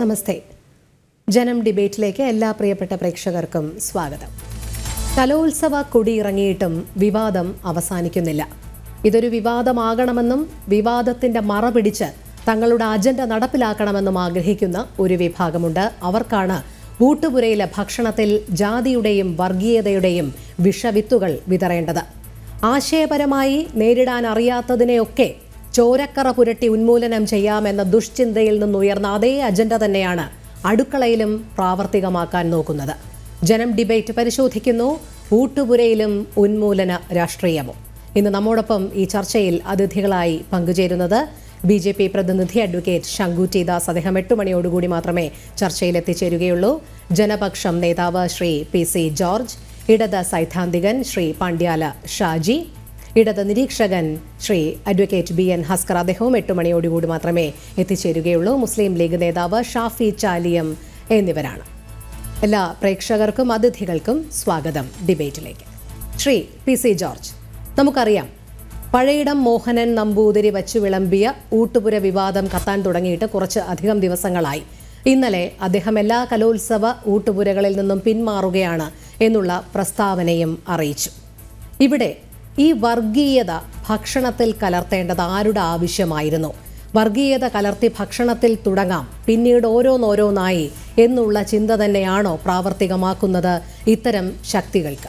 നമസ്തേ ജനം ഡിബേറ്റിലേക്ക് എല്ലാ പ്രിയപ്പെട്ട പ്രേക്ഷകർക്കും സ്വാഗതം കലോത്സവ കൊടിയിറങ്ങിയിട്ടും വിവാദം അവസാനിക്കുന്നില്ല ഇതൊരു വിവാദമാകണമെന്നും വിവാദത്തിന്റെ മറ പിടിച്ച് തങ്ങളുടെ അജണ്ട നടപ്പിലാക്കണമെന്നും ആഗ്രഹിക്കുന്ന ഒരു വിഭാഗമുണ്ട് അവർക്കാണ് ഊട്ടുപുരയിലെ ഭക്ഷണത്തിൽ ജാതിയുടെയും വർഗീയതയുടെയും വിഷവിത്തുകൾ വിതറേണ്ടത് ആശയപരമായി നേരിടാൻ അറിയാത്തതിനെയൊക്കെ ചോരക്കറ പുരട്ടി ഉന്മൂലനം ചെയ്യാമെന്ന ദുഷ്ചിന്തയിൽ നിന്നുയർന്ന അതേ അജണ്ട തന്നെയാണ് അടുക്കളയിലും പ്രാവർത്തികമാക്കാൻ നോക്കുന്നത് ജനം ഡിബേറ്റ് പരിശോധിക്കുന്നു ഊട്ടുപുരയിലും ഉന്മൂലന രാഷ്ട്രീയമോ ഇന്ന് നമ്മോടൊപ്പം ഈ ചർച്ചയിൽ അതിഥികളായി പങ്കുചേരുന്നത് ബി ജെ പി പ്രതിനിധി അഡ്വക്കേറ്റ് ശങ്കു ടി ദാസ് അദ്ദേഹം എട്ട് മണിയോടുകൂടി മാത്രമേ ചർച്ചയിൽ എത്തിച്ചേരുകയുള്ളൂ ജനപക്ഷം നേതാവ് ശ്രീ പി സി ജോർജ് ഇടത് സൈദ്ധാന്തികൻ ശ്രീ പാണ്ഡ്യാല ഷാജി ഇടത് നിരീക്ഷകൻ Shri advocate B N Haskar അദ്ദേഹവും എട്ട് മണിയോടുകൂടി മാത്രമേ എത്തിച്ചേരുകയുള്ളൂ മുസ്ലിം ലീഗ് നേതാവ് ഷാഫി ചാലിയം എന്നിവരാണ് എല്ലാ പ്രേക്ഷകർക്കും അതിഥികൾക്കും സ്വാഗതം ഡിബേറ്റിലേക്ക് ശ്രീ പി സി ജോർജ് നമുക്കറിയാം പഴയിടം മോഹനൻ നമ്പൂതിരി വച്ചു വിളമ്പിയ ഊട്ടുപുര വിവാദം കത്താൻ തുടങ്ങിയിട്ട് കുറച്ച് അധികം ദിവസങ്ങളായി ഇന്നലെ അദ്ദേഹം എല്ലാ കലോത്സവ ഊട്ടുപുരകളിൽ നിന്നും പിന്മാറുകയാണ് എന്നുള്ള പ്രസ്താവനയും അറിയിച്ചു ഇവിടെ ഈ വർഗീയത ഭക്ഷണത്തിൽ കലർത്തേണ്ടത് ആരുടെ ആവശ്യമായിരുന്നു വർഗീയത കലർത്തി ഭക്ഷണത്തിൽ തുടങ്ങാം പിന്നീട് ഓരോന്നോരോന്നായി എന്നുള്ള ചിന്ത തന്നെയാണോ പ്രാവർത്തികമാക്കുന്നത് ഇത്തരം ശക്തികൾക്ക്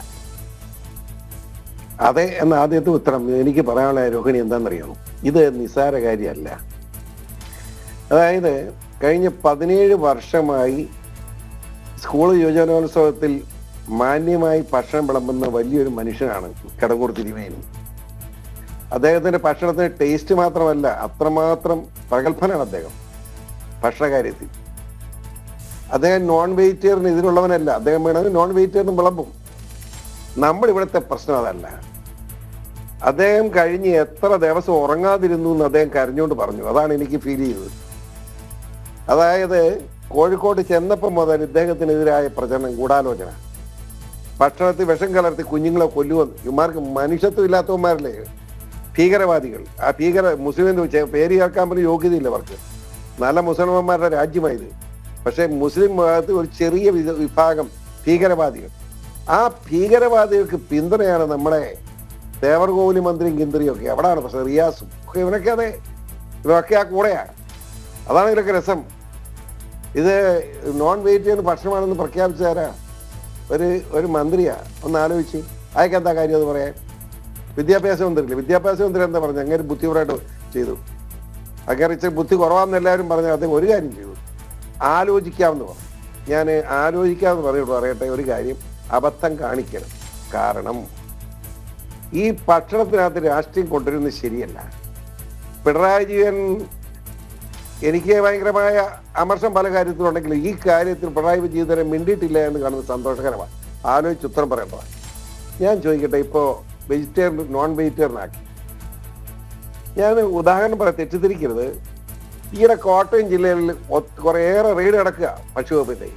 അതെ എന്ന ആദ്യത്തെ ഉത്തരം എനിക്ക് പറയാനുള്ള രോഹിണി എന്താണെന്നറിയാമോ ഇത് നിസ്സാര കാര്യമല്ല അതായത് കഴിഞ്ഞ പതിനേഴ് വർഷമായി സ്കൂൾ യുവജനോത്സവത്തിൽ മാന്യമായി ഭക്ഷണം വിളമ്പുന്ന വലിയൊരു മനുഷ്യനാണ് കടകൂർ തിരുമേനി അദ്ദേഹത്തിന്റെ ഭക്ഷണത്തിന് ടേസ്റ്റ് മാത്രമല്ല അത്രമാത്രം പ്രഗത്ഭനാണ് അദ്ദേഹം ഭക്ഷണകാര്യത്തിൽ അദ്ദേഹം നോൺ വെജിറ്റേറിയൻ ഇതിലുള്ളവനല്ല അദ്ദേഹം വേണമെങ്കിൽ നോൺ വെജിറ്റേറിയൻ വിളമ്പും നമ്മൾ ഇവിടുത്തെ പ്രശ്നം അതല്ല അദ്ദേഹം കഴിഞ്ഞ് എത്ര ദിവസം ഉറങ്ങാതിരുന്നു എന്ന് അദ്ദേഹം കരഞ്ഞുകൊണ്ട് പറഞ്ഞു അതാണ് എനിക്ക് ഫീൽ ചെയ്തത് അതായത് കോഴിക്കോട് ചെന്നപ്പം മുതൽ ഇദ്ദേഹത്തിനെതിരായ പ്രചരണം ഗൂഢാലോചന ഭക്ഷണത്തിൽ വിഷം കലർത്തി കുഞ്ഞുങ്ങളെ കൊല്ലുമെന്ന് ഇവന്മാർക്ക് മനുഷ്യത്വം ഇല്ലാത്തവന്മാരല്ലേ ഭീകരവാദികൾ ആ ഭീകര മുസ്ലിം പേര് ചേർക്കാൻ പോലും യോഗ്യതയില്ല അവർക്ക് നല്ല മുസൽമാന്മാരുടെ രാജ്യമായത് പക്ഷേ മുസ്ലിം ഭാഗത്ത് ഒരു ചെറിയ വിധ- വിഭാഗം ഭീകരവാദികൾ ആ ഭീകരവാദികൾക്ക് പിന്തുണയാണ് നമ്മുടെ ദേവർകോവിലി മന്ത്രിയും കിന്തറിയും ഒക്കെ അവിടാണ് പക്ഷെ റിയാസും ഒക്കെ ഇവനൊക്കെ അതെ ഇവരൊക്കെ ആ കൂടെയാണ് അതാണ് ഇതിലൊക്കെ രസം ഇത് നോൺ വെജിറ്റേറിയൻ ഭക്ഷണമാണെന്ന് പ്രഖ്യാപിച്ചാരാ ഒരു ഒരു മന്ത്രിയാ ഒന്ന് ആലോചിച്ച് അയക്ക് എന്താ കാര്യം അത് പറയാൻ വിദ്യാഭ്യാസ മന്ത്രിയില്ലേ വിദ്യാഭ്യാസ മന്ത്രി എന്താ പറഞ്ഞു അങ്ങനെ ബുദ്ധിപരമായിട്ട് ചെയ്തു അങ്ങനെ ഇച്ചിരി ബുദ്ധി കുറവാന്ന് എല്ലാവരും പറഞ്ഞു അദ്ദേഹം ഒരു കാര്യം ചെയ്തു ആലോചിക്കാമെന്ന് പറഞ്ഞു ഞാൻ ആലോചിക്കാമെന്ന് പറഞ്ഞിട്ട് പറയട്ടെ ഒരു കാര്യം അബദ്ധം കാണിക്കണം കാരണം ഈ ഭക്ഷണത്തിനകത്ത് രാഷ്ട്രീയം കൊണ്ടുവരുന്നത് ശരിയല്ല പിണറായി വിജയൻ എനിക്ക് ഭയങ്കരമായ അമർഷം പല കാര്യത്തിലുണ്ടെങ്കിലും ഈ കാര്യത്തിൽ പിണറായി വിജയൻ ഇതുവരെ മിണ്ടിയിട്ടില്ല എന്ന് കാണുന്നത് സന്തോഷകരമാണ് ആലോചിച്ച് ഉത്തരം പറയേണ്ടതാണ് ഞാൻ ചോദിക്കട്ടെ ഇപ്പോൾ വെജിറ്റേറിയൻ നോൺ വെജിറ്റേറിയൻ ആക്കി ഞാൻ ഉദാഹരണം പറയാം തെറ്റിദ്ധരിക്കരുത് ഈയിടെ കോട്ടയം ജില്ലയിൽ ഒ- കുറേയേറെ റെയ്ഡ് നടക്കുക ഭക്ഷ്യവകുപ്പിന്റെ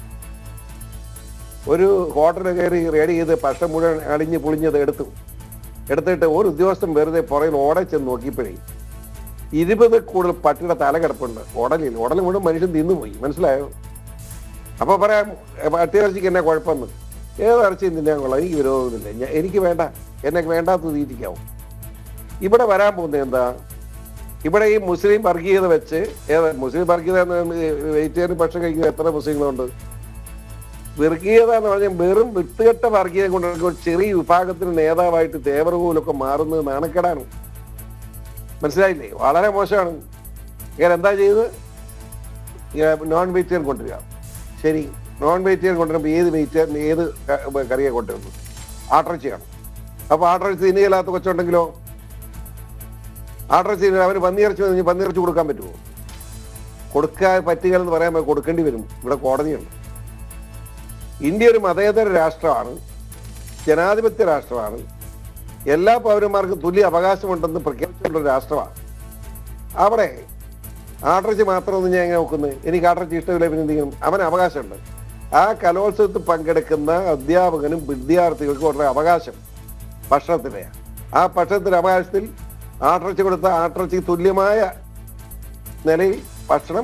ഒരു ഹോട്ടൽ കയറി റെഡി ചെയ്ത് ഭക്ഷണം മുഴുവൻ അളിഞ്ഞ് പൊളിഞ്ഞത് എടുത്തു എടുത്തിട്ട് ഒരു ഉദ്യോഗസ്ഥൻ വെറുതെ പുറകിൽ ഓടെ ചെന്ന് നോക്കിയപ്പോഴേ ഇരുപത് കൂടുതൽ പട്ടിയുടെ തല കിടപ്പുണ്ട് ഉടലിൽ ഉടൽ മുഴുവൻ മനുഷ്യൻ തിന്നുപോയി മനസ്സിലായോ അപ്പൊ പറയാം "എ, പട്ടിയിറച്ചിക്ക് എന്നെ കുഴപ്പമെന്ന് ഏത് ഇറച്ചിയും തിന്നാൻ കൊള്ളാം എനിക്ക് വിരോധമൊന്നുമില്ല ഞാൻ- എനിക്ക് വേണ്ട എന്നെ വേണ്ടാത്ത തീറ്റിക്കാവും ഇവിടെ വരാൻ പോകുന്നത് എന്താ ഇവിടെ ഈ മുസ്ലിം വർഗീയത വെച്ച് ഏത് മുസ്ലിം വർഗീയത എന്ന് വെജിറ്റേറിയൻ ഭക്ഷണം കഴിക്കുന്ന എത്ര മുസ്ലിങ്ങളുണ്ട് വർഗീയത എന്ന് പറഞ്ഞാൽ വെറും വിട്ടുകെട്ട വർഗീയത കൊണ്ട് ഒരു ചെറിയ വിഭാഗത്തിന് നേതാവായിട്ട് തേവറുകൂലൊക്കെ മാറുന്നത് നാണക്കേടാണ് മനസ്സിലായില്ലേ വളരെ മോശമാണ് ഇങ്ങനെ എന്താ ചെയ്ത് നോൺ വെജിറ്റേറിയൻ കൊണ്ടുവരിക ശരി നോൺ വെജിറ്റേറിയൻ കൊണ്ടുവരുമ്പോൾ ഏത് വെജിറ്റേറിയൻ ഏത് ക- കറിയാണ് കൊണ്ടുവരുന്നത് ആട്ടിറച്ചിയാണ് അപ്പൊ ആട്ടിറച്ചി തിന്നുകയില്ലാത്ത കൊച്ചുണ്ടെങ്കിലോ ആട്ടിറച്ചി തിന്നുക, അവന് പന്നിയിറച്ചി വന്നു പന്നിയിറച്ചി കൊടുക്കാൻ പറ്റുമോ കൊടുക്കാൻ പറ്റുക എന്ന് പറയാൻ പ- കൊടുക്കേണ്ടി വരും ഇവിടെ കോടതിയുണ്ട് ഇന്ത്യ ഒരു മതേതര രാഷ്ട്രമാണ് ജനാധിപത്യ രാഷ്ട്രമാണ് എല്ലാ പൗരന്മാർക്കും തുല്യ അവകാശമുണ്ടെന്ന് പ്രഖ്യാപിച്ചിട്ടുള്ള ഒരു രാഷ്ട്രമാണ് അവിടെ ആട്ടിറച്ചി മാത്രമൊന്നും ഞാൻ എങ്ങനെ നോക്കുന്നത് എനിക്ക് ആട്ടിറച്ചി ഇഷ്ടമില്ല പിന്നെ എന്ത് ചെയ്യണം അവന് അവകാശമുണ്ട് ആ കലോത്സവത്തിൽ പങ്കെടുക്കുന്ന അധ്യാപകനും വിദ്യാർത്ഥികൾക്കും ഉള്ള അവകാശം ഭക്ഷണത്തിന്റെ ആ ഭക്ഷണത്തിന്റെ അവകാശത്തിൽ ആട്ടിറച്ചി കൊടുത്ത ആട്ടിറച്ചി തുല്യമായ നിലയിൽ ഭക്ഷണം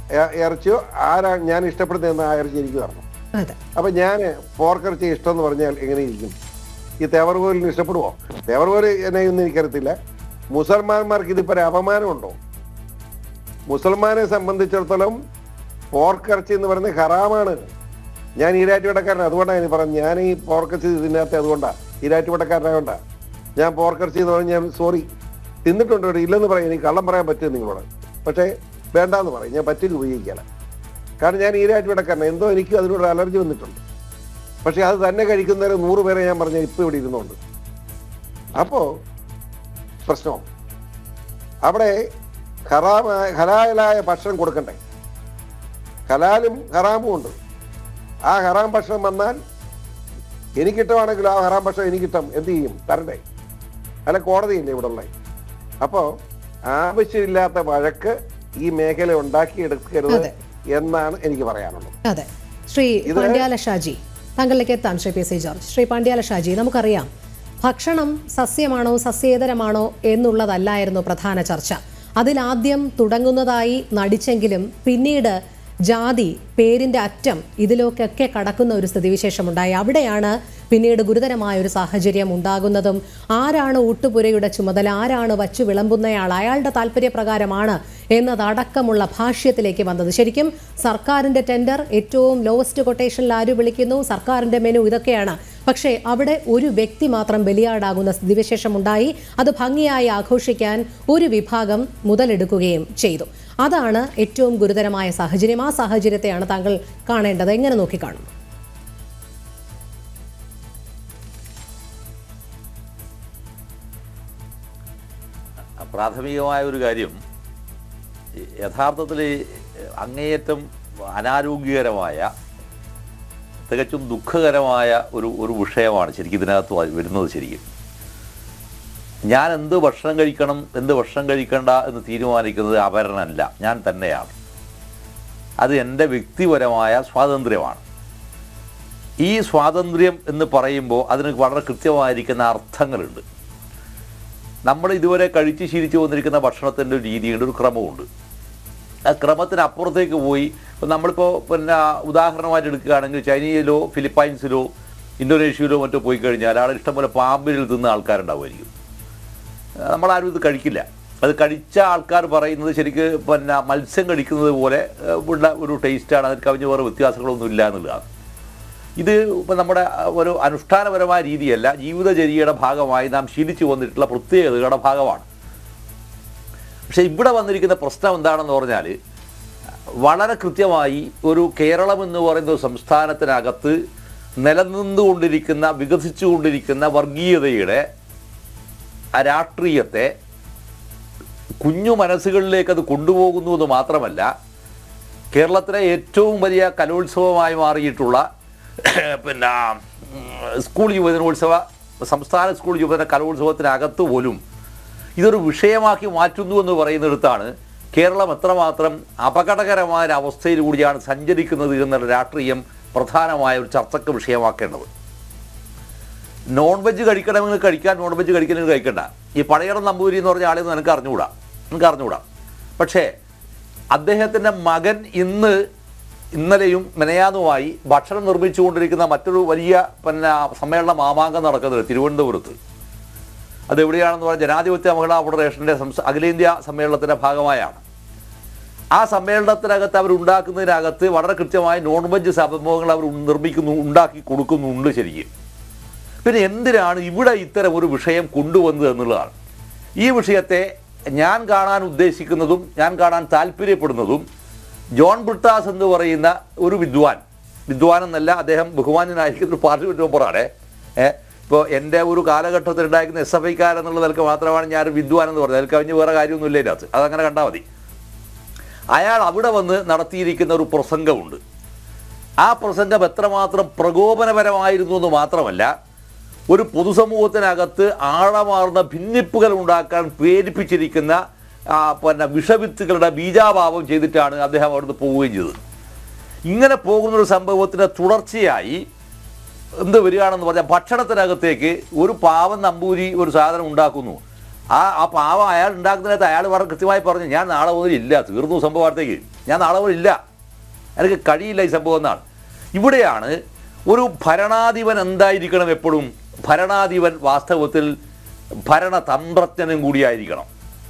ഇ- ഇറച്ചിയോ ആരാ ഞാൻ ഇഷ്ടപ്പെടുന്ന ആ ഇറച്ചി എനിക്ക് തരണം അതെ അപ്പൊ ഞാൻ പോർക്കിറച്ചി ഇഷ്ടം എന്ന് പറഞ്ഞാൽ എങ്ങനെ ഇരിക്കും ഈ തേവർകോലിന് ഇഷ്ടപ്പെടുവോ തേവർകോല് എന്നെയൊന്നും എനിക്കറിയത്തില്ല മുസൽമാന്മാർക്ക് ഇതിപ്പോ ഒരു അപമാനമുണ്ടോ മുസൽമാനെ സംബന്ധിച്ചിടത്തോളം പോർക്കിറച്ചി എന്ന് പറയുന്നത് ഹറാമാണ് ഞാൻ ഈരാറ്റുപടക്കാരൻ അതുകൊണ്ടാണ് ഞാൻ പറഞ്ഞത് ഞാൻ ഈ പോർക്കിറച്ചി ഇതിനകത്ത് അതുകൊണ്ടാ ഈരാറ്റുപടക്കാരനായോണ്ടാ ഞാൻ പോർക്കിറച്ചി എന്ന് പറഞ്ഞാൽ ഞാൻ സോറി തിന്നിട്ടുണ്ട് ഇവിടെ ഇല്ലെന്ന് പറയാം എനിക്ക് കള്ളം പറയാൻ പറ്റും നിങ്ങളോട് പക്ഷേ വേണ്ടാന്ന് പറയും ഞാൻ പറ്റില്ല ഉപയോഗിക്കാല കാരണം ഞാൻ ഈരാറ്റുപടക്കാരൻ എന്തോ എനിക്ക് അതിനോട് അലർജി വന്നിട്ടുണ്ട് പക്ഷെ അത് തന്നെ കഴിക്കുന്നവരെ നൂറ് പേരെ ഞാൻ പറഞ്ഞ ഇപ്പൊ ഇവിടെ ഇരുന്നുണ്ട് അപ്പോ പ്രശ്നം അവിടെ ഹറാമായ ഹലാലായ ഭക്ഷണം കൊടുക്കണ്ടേ ഹലാലും ഹറാമും ഉണ്ട് ആ ഹറാം ഭക്ഷണം വന്നാൽ എനിക്കിട്ടമാണെങ്കിൽ ആ ഹറാം ഭക്ഷണം എനിക്കിട്ടം എന്ത് ചെയ്യും തരണ്ടേ അല്ല കോടതിയില്ലേ ഇവിടെ ഉള്ളത് അപ്പോ ആവശ്യമില്ലാത്ത വഴക്ക് ഈ മേഖല ഉണ്ടാക്കിയെടുക്കരുത് അതെ. എന്നാണ് എനിക്ക് പറയാനുള്ളത് അതെ ശ്രീ പാണ്ഡ്യാല ഷാജി താങ്കളിലേക്ക് എത്താം ശ്രീ പി സി ജോർജ് ശ്രീ പാണ്ഡ്യാല ഷാജി നമുക്കറിയാം ഭക്ഷണം സസ്യമാണോ സസ്യേതരമാണോ എന്നുള്ളതല്ലായിരുന്നു പ്രധാന ചർച്ച അതിലാദ്യം തുടങ്ങുന്നതായി നടിച്ചെങ്കിലും പിന്നീട് ജാതി പേരിന്റെ അറ്റം ഇതിലേക്കൊക്കെ കടക്കുന്ന ഒരു സ്ഥിതിവിശേഷമുണ്ടായി അവിടെയാണ് പിന്നീട് ഗുരുതരമായ ഒരു സാഹചര്യം ഉണ്ടാകുന്നതും ആരാണ് ഊട്ടുപുരയുടെ ചുമതല ആരാണ് വച്ചു വിളമ്പുന്നയാൾ അയാളുടെ താല്പര്യപ്രകാരമാണ് എന്നതടക്കമുള്ള ഭാഷ്യത്തിലേക്ക് വന്നത് ശരിക്കും സർക്കാരിന്റെ ടെൻഡർ ഏറ്റവും ലോവസ്റ്റ് കൊട്ടേഷനിൽ ആര് വിളിക്കുന്നു സർക്കാരിന്റെ മെനു ഇതൊക്കെയാണ് പക്ഷേ അവിടെ ഒരു വ്യക്തി മാത്രം ബലിയാടാകുന്ന സ്ഥിതിവിശേഷം ഉണ്ടായി അത് ഭംഗിയായി ആഘോഷിക്കാൻ ഒരു വിഭാഗം മുതലെടുക്കുകയും ചെയ്തു അതാണ് ഏറ്റവും ഗുരുതരമായ സാഹചര്യം ആ സാഹചര്യത്തെയാണ് താങ്കൾ കാണേണ്ടത് എങ്ങനെ നോക്കിക്കാണും പ്രാഥമികമായ ഒരു കാര്യം യഥാർത്ഥത്തിൽ അങ്ങേയറ്റം അനാരോഗ്യകരമായ തികച്ചും ദുഃഖകരമായ ഒരു ഒരു വിഷയമാണ് ശരിക്കും ഇതിനകത്ത് വ- വരുന്നത് ശരിക്കും ഞാൻ എന്ത് ഭക്ഷണം കഴിക്കണം എന്ത് ഭക്ഷണം കഴിക്കണ്ട എന്ന് തീരുമാനിക്കുന്നത് അപരനല്ല ഞാൻ തന്നെയാണ് അത് എൻ്റെ വ്യക്തിപരമായ സ്വാതന്ത്ര്യമാണ് ഈ സ്വാതന്ത്ര്യം എന്ന് പറയുമ്പോൾ അതിന് വളരെ കൃത്യമായിരിക്കുന്ന അർത്ഥങ്ങളുണ്ട് നമ്മൾ ഇതുവരെ കഴിച്ച് ശീലിച്ചു വന്നിരിക്കുന്ന ഭക്ഷണത്തിൻ്റെ ഒരു രീതിയുണ്ട് ഒരു ക്രമമുണ്ട് ആ ക്രമത്തിന് അപ്പുറത്തേക്ക് പോയി ഇപ്പം നമ്മളിപ്പോൾ പിന്നെ ഉദാഹരണമായിട്ട് എടുക്കുകയാണെങ്കിൽ ചൈനയിലോ ഫിലിപ്പൈൻസിലോ ഇന്തോനേഷ്യയിലോ മറ്റോ പോയി കഴിഞ്ഞാൽ ആൾ ഇഷ്ടംപോലെ പാമ്പിനിൽ തിന്ന ആൾക്കാരുണ്ടാവുമായിരിക്കും ആ, നമ്മളാരും ഇത് കഴിക്കില്ല അത് കഴിച്ച ആൾക്കാർ പറയുന്നത് ശരിക്ക് പിന്നെ മത്സ്യം കഴിക്കുന്നത് പോലെ ആ, ഉള്ള ഒരു ടേസ്റ്റാണ് അതിൽ കവിഞ്ഞ് വേറെ വ്യത്യാസങ്ങളൊന്നും ഇല്ല എന്നുള്ളതാണ് ഇത് ഇപ്പം നമ്മുടെ ഒരു അനുഷ്ഠാനപരമായ രീതിയല്ല ജീവിതചര്യയുടെ ഭാഗമായി നാം ശീലിച്ചു വന്നിട്ടുള്ള പ്രത്യേകതകളുടെ ഭാഗമാണ് പക്ഷേ ഇവിടെ വന്നിരിക്കുന്ന പ്രശ്നം എന്താണെന്ന് പറഞ്ഞാൽ വളരെ കൃത്യമായി ഒരു കേരളം എന്ന് പറയുന്ന ഒരു സംസ്ഥാനത്തിനകത്ത് നിലനിന്നുകൊണ്ടിരിക്കുന്ന വികസിച്ചുകൊണ്ടിരിക്കുന്ന വർഗീയതയുടെ ആ രാഷ്ട്രീയത്തെ കുഞ്ഞു മനസ്സുകളിലേക്ക് അത് കൊണ്ടുപോകുന്നു എന്ന് മാത്രമല്ല കേരളത്തിലെ ഏറ്റവും വലിയ കലോത്സവമായി മാറിയിട്ടുള്ള പിന്നെ ഉം, സ്കൂൾ യുവജനോത്സവ സംസ്ഥാന സ്കൂൾ യുവജന കലോത്സവത്തിനകത്ത് പോലും ഇതൊരു വിഷയമാക്കി മാറ്റുന്നു എന്ന് പറയുന്നിടത്താണ് കേരളം എത്രമാത്രം അപകടകരമായ ഒരു അവസ്ഥയിൽ കൂടിയാണ് സഞ്ചരിക്കുന്നത് എന്നുള്ള രാഷ്ട്രീയം പ്രധാനമായ ഒരു ചർച്ചയ്ക്ക് വിഷയമാക്കേണ്ടത് നോൺ വെജ് കഴിക്കണമെങ്കിൽ കഴിക്കാൻ നോൺ വെജ് കഴിക്കണമെങ്കിൽ കഴിക്കണ്ട ഈ പഴയടം നമ്പൂരി എന്ന് പറഞ്ഞ ആളെന്ന് നിനക്ക് അറിഞ്ഞുകൂടാ നിനക്ക് അറിഞ്ഞുകൂടാ പക്ഷേ അദ്ദേഹത്തിൻ്റെ മകൻ ഇന്ന് ഇന്നലെയും മെനയാന്നുമായി ഭക്ഷണം നിർമ്മിച്ചുകൊണ്ടിരിക്കുന്ന മറ്റൊരു വലിയ പിന്നെ സമ്മേളന മാമാങ്കം നടക്കുന്നത് തിരുവനന്തപുരത്ത് അതെവിടെയാണെന്ന് പറഞ്ഞാൽ ജനാധിപത്യ മഹിളാ ഫെഡറേഷൻ്റെ സംസ്ഥ അഖിലേന്ത്യാ സമ്മേളനത്തിൻ്റെ ഭാഗമായാണ് ആ സമ്മേളനത്തിനകത്ത് അവർ ഉണ്ടാക്കുന്നതിനകത്ത് വളരെ കൃത്യമായി നോൺ വെജ് സംഭവങ്ങൾ അവർ നിർമ്മിക്കുന്നു ഉണ്ടാക്കി കൊടുക്കുന്നുണ്ട് ശരിക്കും പിന്നെ എന്തിനാണ് ഇവിടെ ഇത്തരം ഒരു വിഷയം കൊണ്ടുവന്നത് എന്നുള്ളതാണ് ഈ വിഷയത്തെ ഞാൻ കാണാൻ ഉദ്ദേശിക്കുന്നതും ഞാൻ കാണാൻ താല്പര്യപ്പെടുന്നതും ജോൺ ബ്രിട്ടാസ് എന്ന് പറയുന്ന ഒരു വിദ്വാൻ വിദ്വാൻ എന്നല്ല അദ്ദേഹം ബഹുമാന്യനായിരിക്കുന്ന ഒരു പാർലമെൻറ്റ് മെമ്പറാണ് ഏഹ് ഇപ്പോൾ എൻ്റെ ഒരു കാലഘട്ടത്തിൽ ഉണ്ടായിരിക്കുന്ന എസ് എഫ് ഐക്കാരെന്നുള്ള നിലക്ക് മാത്രമാണ് ഞാൻ ഒരു വിദ്വാൻ എന്ന് പറഞ്ഞത് അതിൽ കവിഞ്ഞ് വേറെ കാര്യമൊന്നുമില്ല ഇതിനകത്ത് അതങ്ങനെ കണ്ടാൽ മതി അയാൾ അവിടെ വന്ന് നടത്തിയിരിക്കുന്ന ഒരു പ്രസംഗമുണ്ട് ആ പ്രസംഗം എത്രമാത്രം പ്രകോപനപരമായിരുന്നു എന്ന് മാത്രമല്ല ഒരു പൊതുസമൂഹത്തിനകത്ത് ആഴമാർന്ന ഭിന്നിപ്പുകൾ ഉണ്ടാക്കാൻ പ്രേരിപ്പിച്ചിരിക്കുന്ന ആ, പിന്നെ വിഷവിത്തുകളുടെ ബീജാഭാവം ചെയ്തിട്ടാണ് അദ്ദേഹം അവിടുന്ന് പോവുകയും ചെയ്തത് ഇങ്ങനെ പോകുന്ന ഒരു സംഭവത്തിൻ്റെ തുടർച്ചയായി എന്ത് വരികയാണെന്ന് പറഞ്ഞാൽ ഭക്ഷണത്തിനകത്തേക്ക് ഒരു പാവം നമ്പൂരി ഒരു സാധനം ഉണ്ടാക്കുന്നു ആ ആ പാവം അയാൾ ഉണ്ടാക്കുന്നതിനകത്ത് അയാൾ വളരെ കൃത്യമായി പറഞ്ഞു ഞാൻ നാളെ മുതൽ ഇല്ല തീർന്നു സംഭവത്തേക്ക് ഞാൻ നാളെ മുതൽ ഇല്ല എനിക്ക് കഴിയില്ല ഈ സംഭവം എന്നാണ് ഇവിടെയാണ് ഒരു ഭരണാധിപൻ എന്തായിരിക്കണം എപ്പോഴും ഭരണാധിപൻ വാസ്തവത്തിൽ ഭരണതന്ത്രജ്ഞനും കൂടിയായിരിക്കണം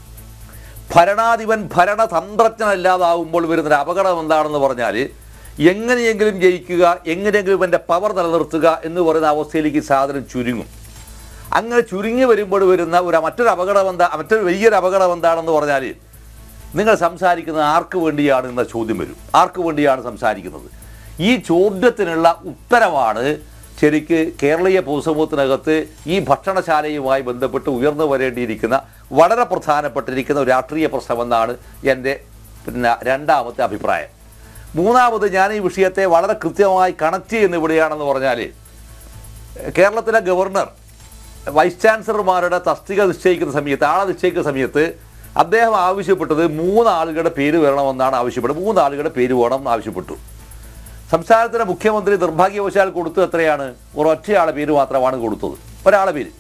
ഭരണാധിപൻ ഭരണതന്ത്രജ്ഞനല്ലാതാവുമ്പോൾ വരുന്നൊരു അപകടം എന്താണെന്ന് പറഞ്ഞാൽ എങ്ങനെയെങ്കിലും ജയിക്കുക എങ്ങനെയെങ്കിലും എൻ്റെ പവർ നിലനിർത്തുക എന്ന് പറയുന്ന അവസ്ഥയിലേക്ക് ഈ സാധനം ചുരുങ്ങും അങ്ങനെ ചുരുങ്ങി വരുമ്പോൾ വരുന്ന ഒരു മറ്റൊരു അപകടം എന്താ മറ്റൊരു വലിയൊരു അപകടം എന്താണെന്ന് പറഞ്ഞാൽ നിങ്ങൾ സംസാരിക്കുന്നത് ആർക്ക് വേണ്ടിയാണ് എന്ന ചോദ്യം വരും ആർക്ക് വേണ്ടിയാണ് സംസാരിക്കുന്നത് ഈ ചോദ്യത്തിനുള്ള ഉത്തരമാണ് ശരിക്ക് കേരളീയ പൊതുസമൂഹത്തിനകത്ത് ഈ ഭക്ഷണശാലയുമായി ബന്ധപ്പെട്ട് ഉയർന്നു വരേണ്ടിയിരിക്കുന്ന വളരെ പ്രധാനപ്പെട്ടിരിക്കുന്ന ഒരു രാഷ്ട്രീയ പ്രശ്നമെന്നാണ് എൻ്റെ പിന്നെ രണ്ടാമത്തെ അഭിപ്രായം മൂന്നാമത് ഞാൻ ഈ വിഷയത്തെ വളരെ കൃത്യമായി കണക്ട് ചെയ്യുന്ന ഇവിടെയാണെന്ന് പറഞ്ഞാൽ കേരളത്തിലെ ഗവർണർ വൈസ് ചാൻസലർമാരുടെ തസ്തിക നിശ്ചയിക്കുന്ന സമയത്ത് ആളെ നിശ്ചയിക്കുന്ന സമയത്ത് അദ്ദേഹം ആവശ്യപ്പെട്ടത് മൂന്നാളുകളുടെ പേര് വരണമെന്നാണ് ആവശ്യപ്പെട്ടത് മൂന്നാളുകളുടെ പേര് വേണം എന്ന് ആവശ്യപ്പെട്ടു സംസ്ഥാനത്തിലെ മുഖ്യമന്ത്രി നിർഭാഗ്യവശാൽ കൊടുത്തത് എത്രയാണ് ഒരൊറ്റയാളെ പേര് മാത്രമാണ് കൊടുത്തത് ഒരാളെ പേര്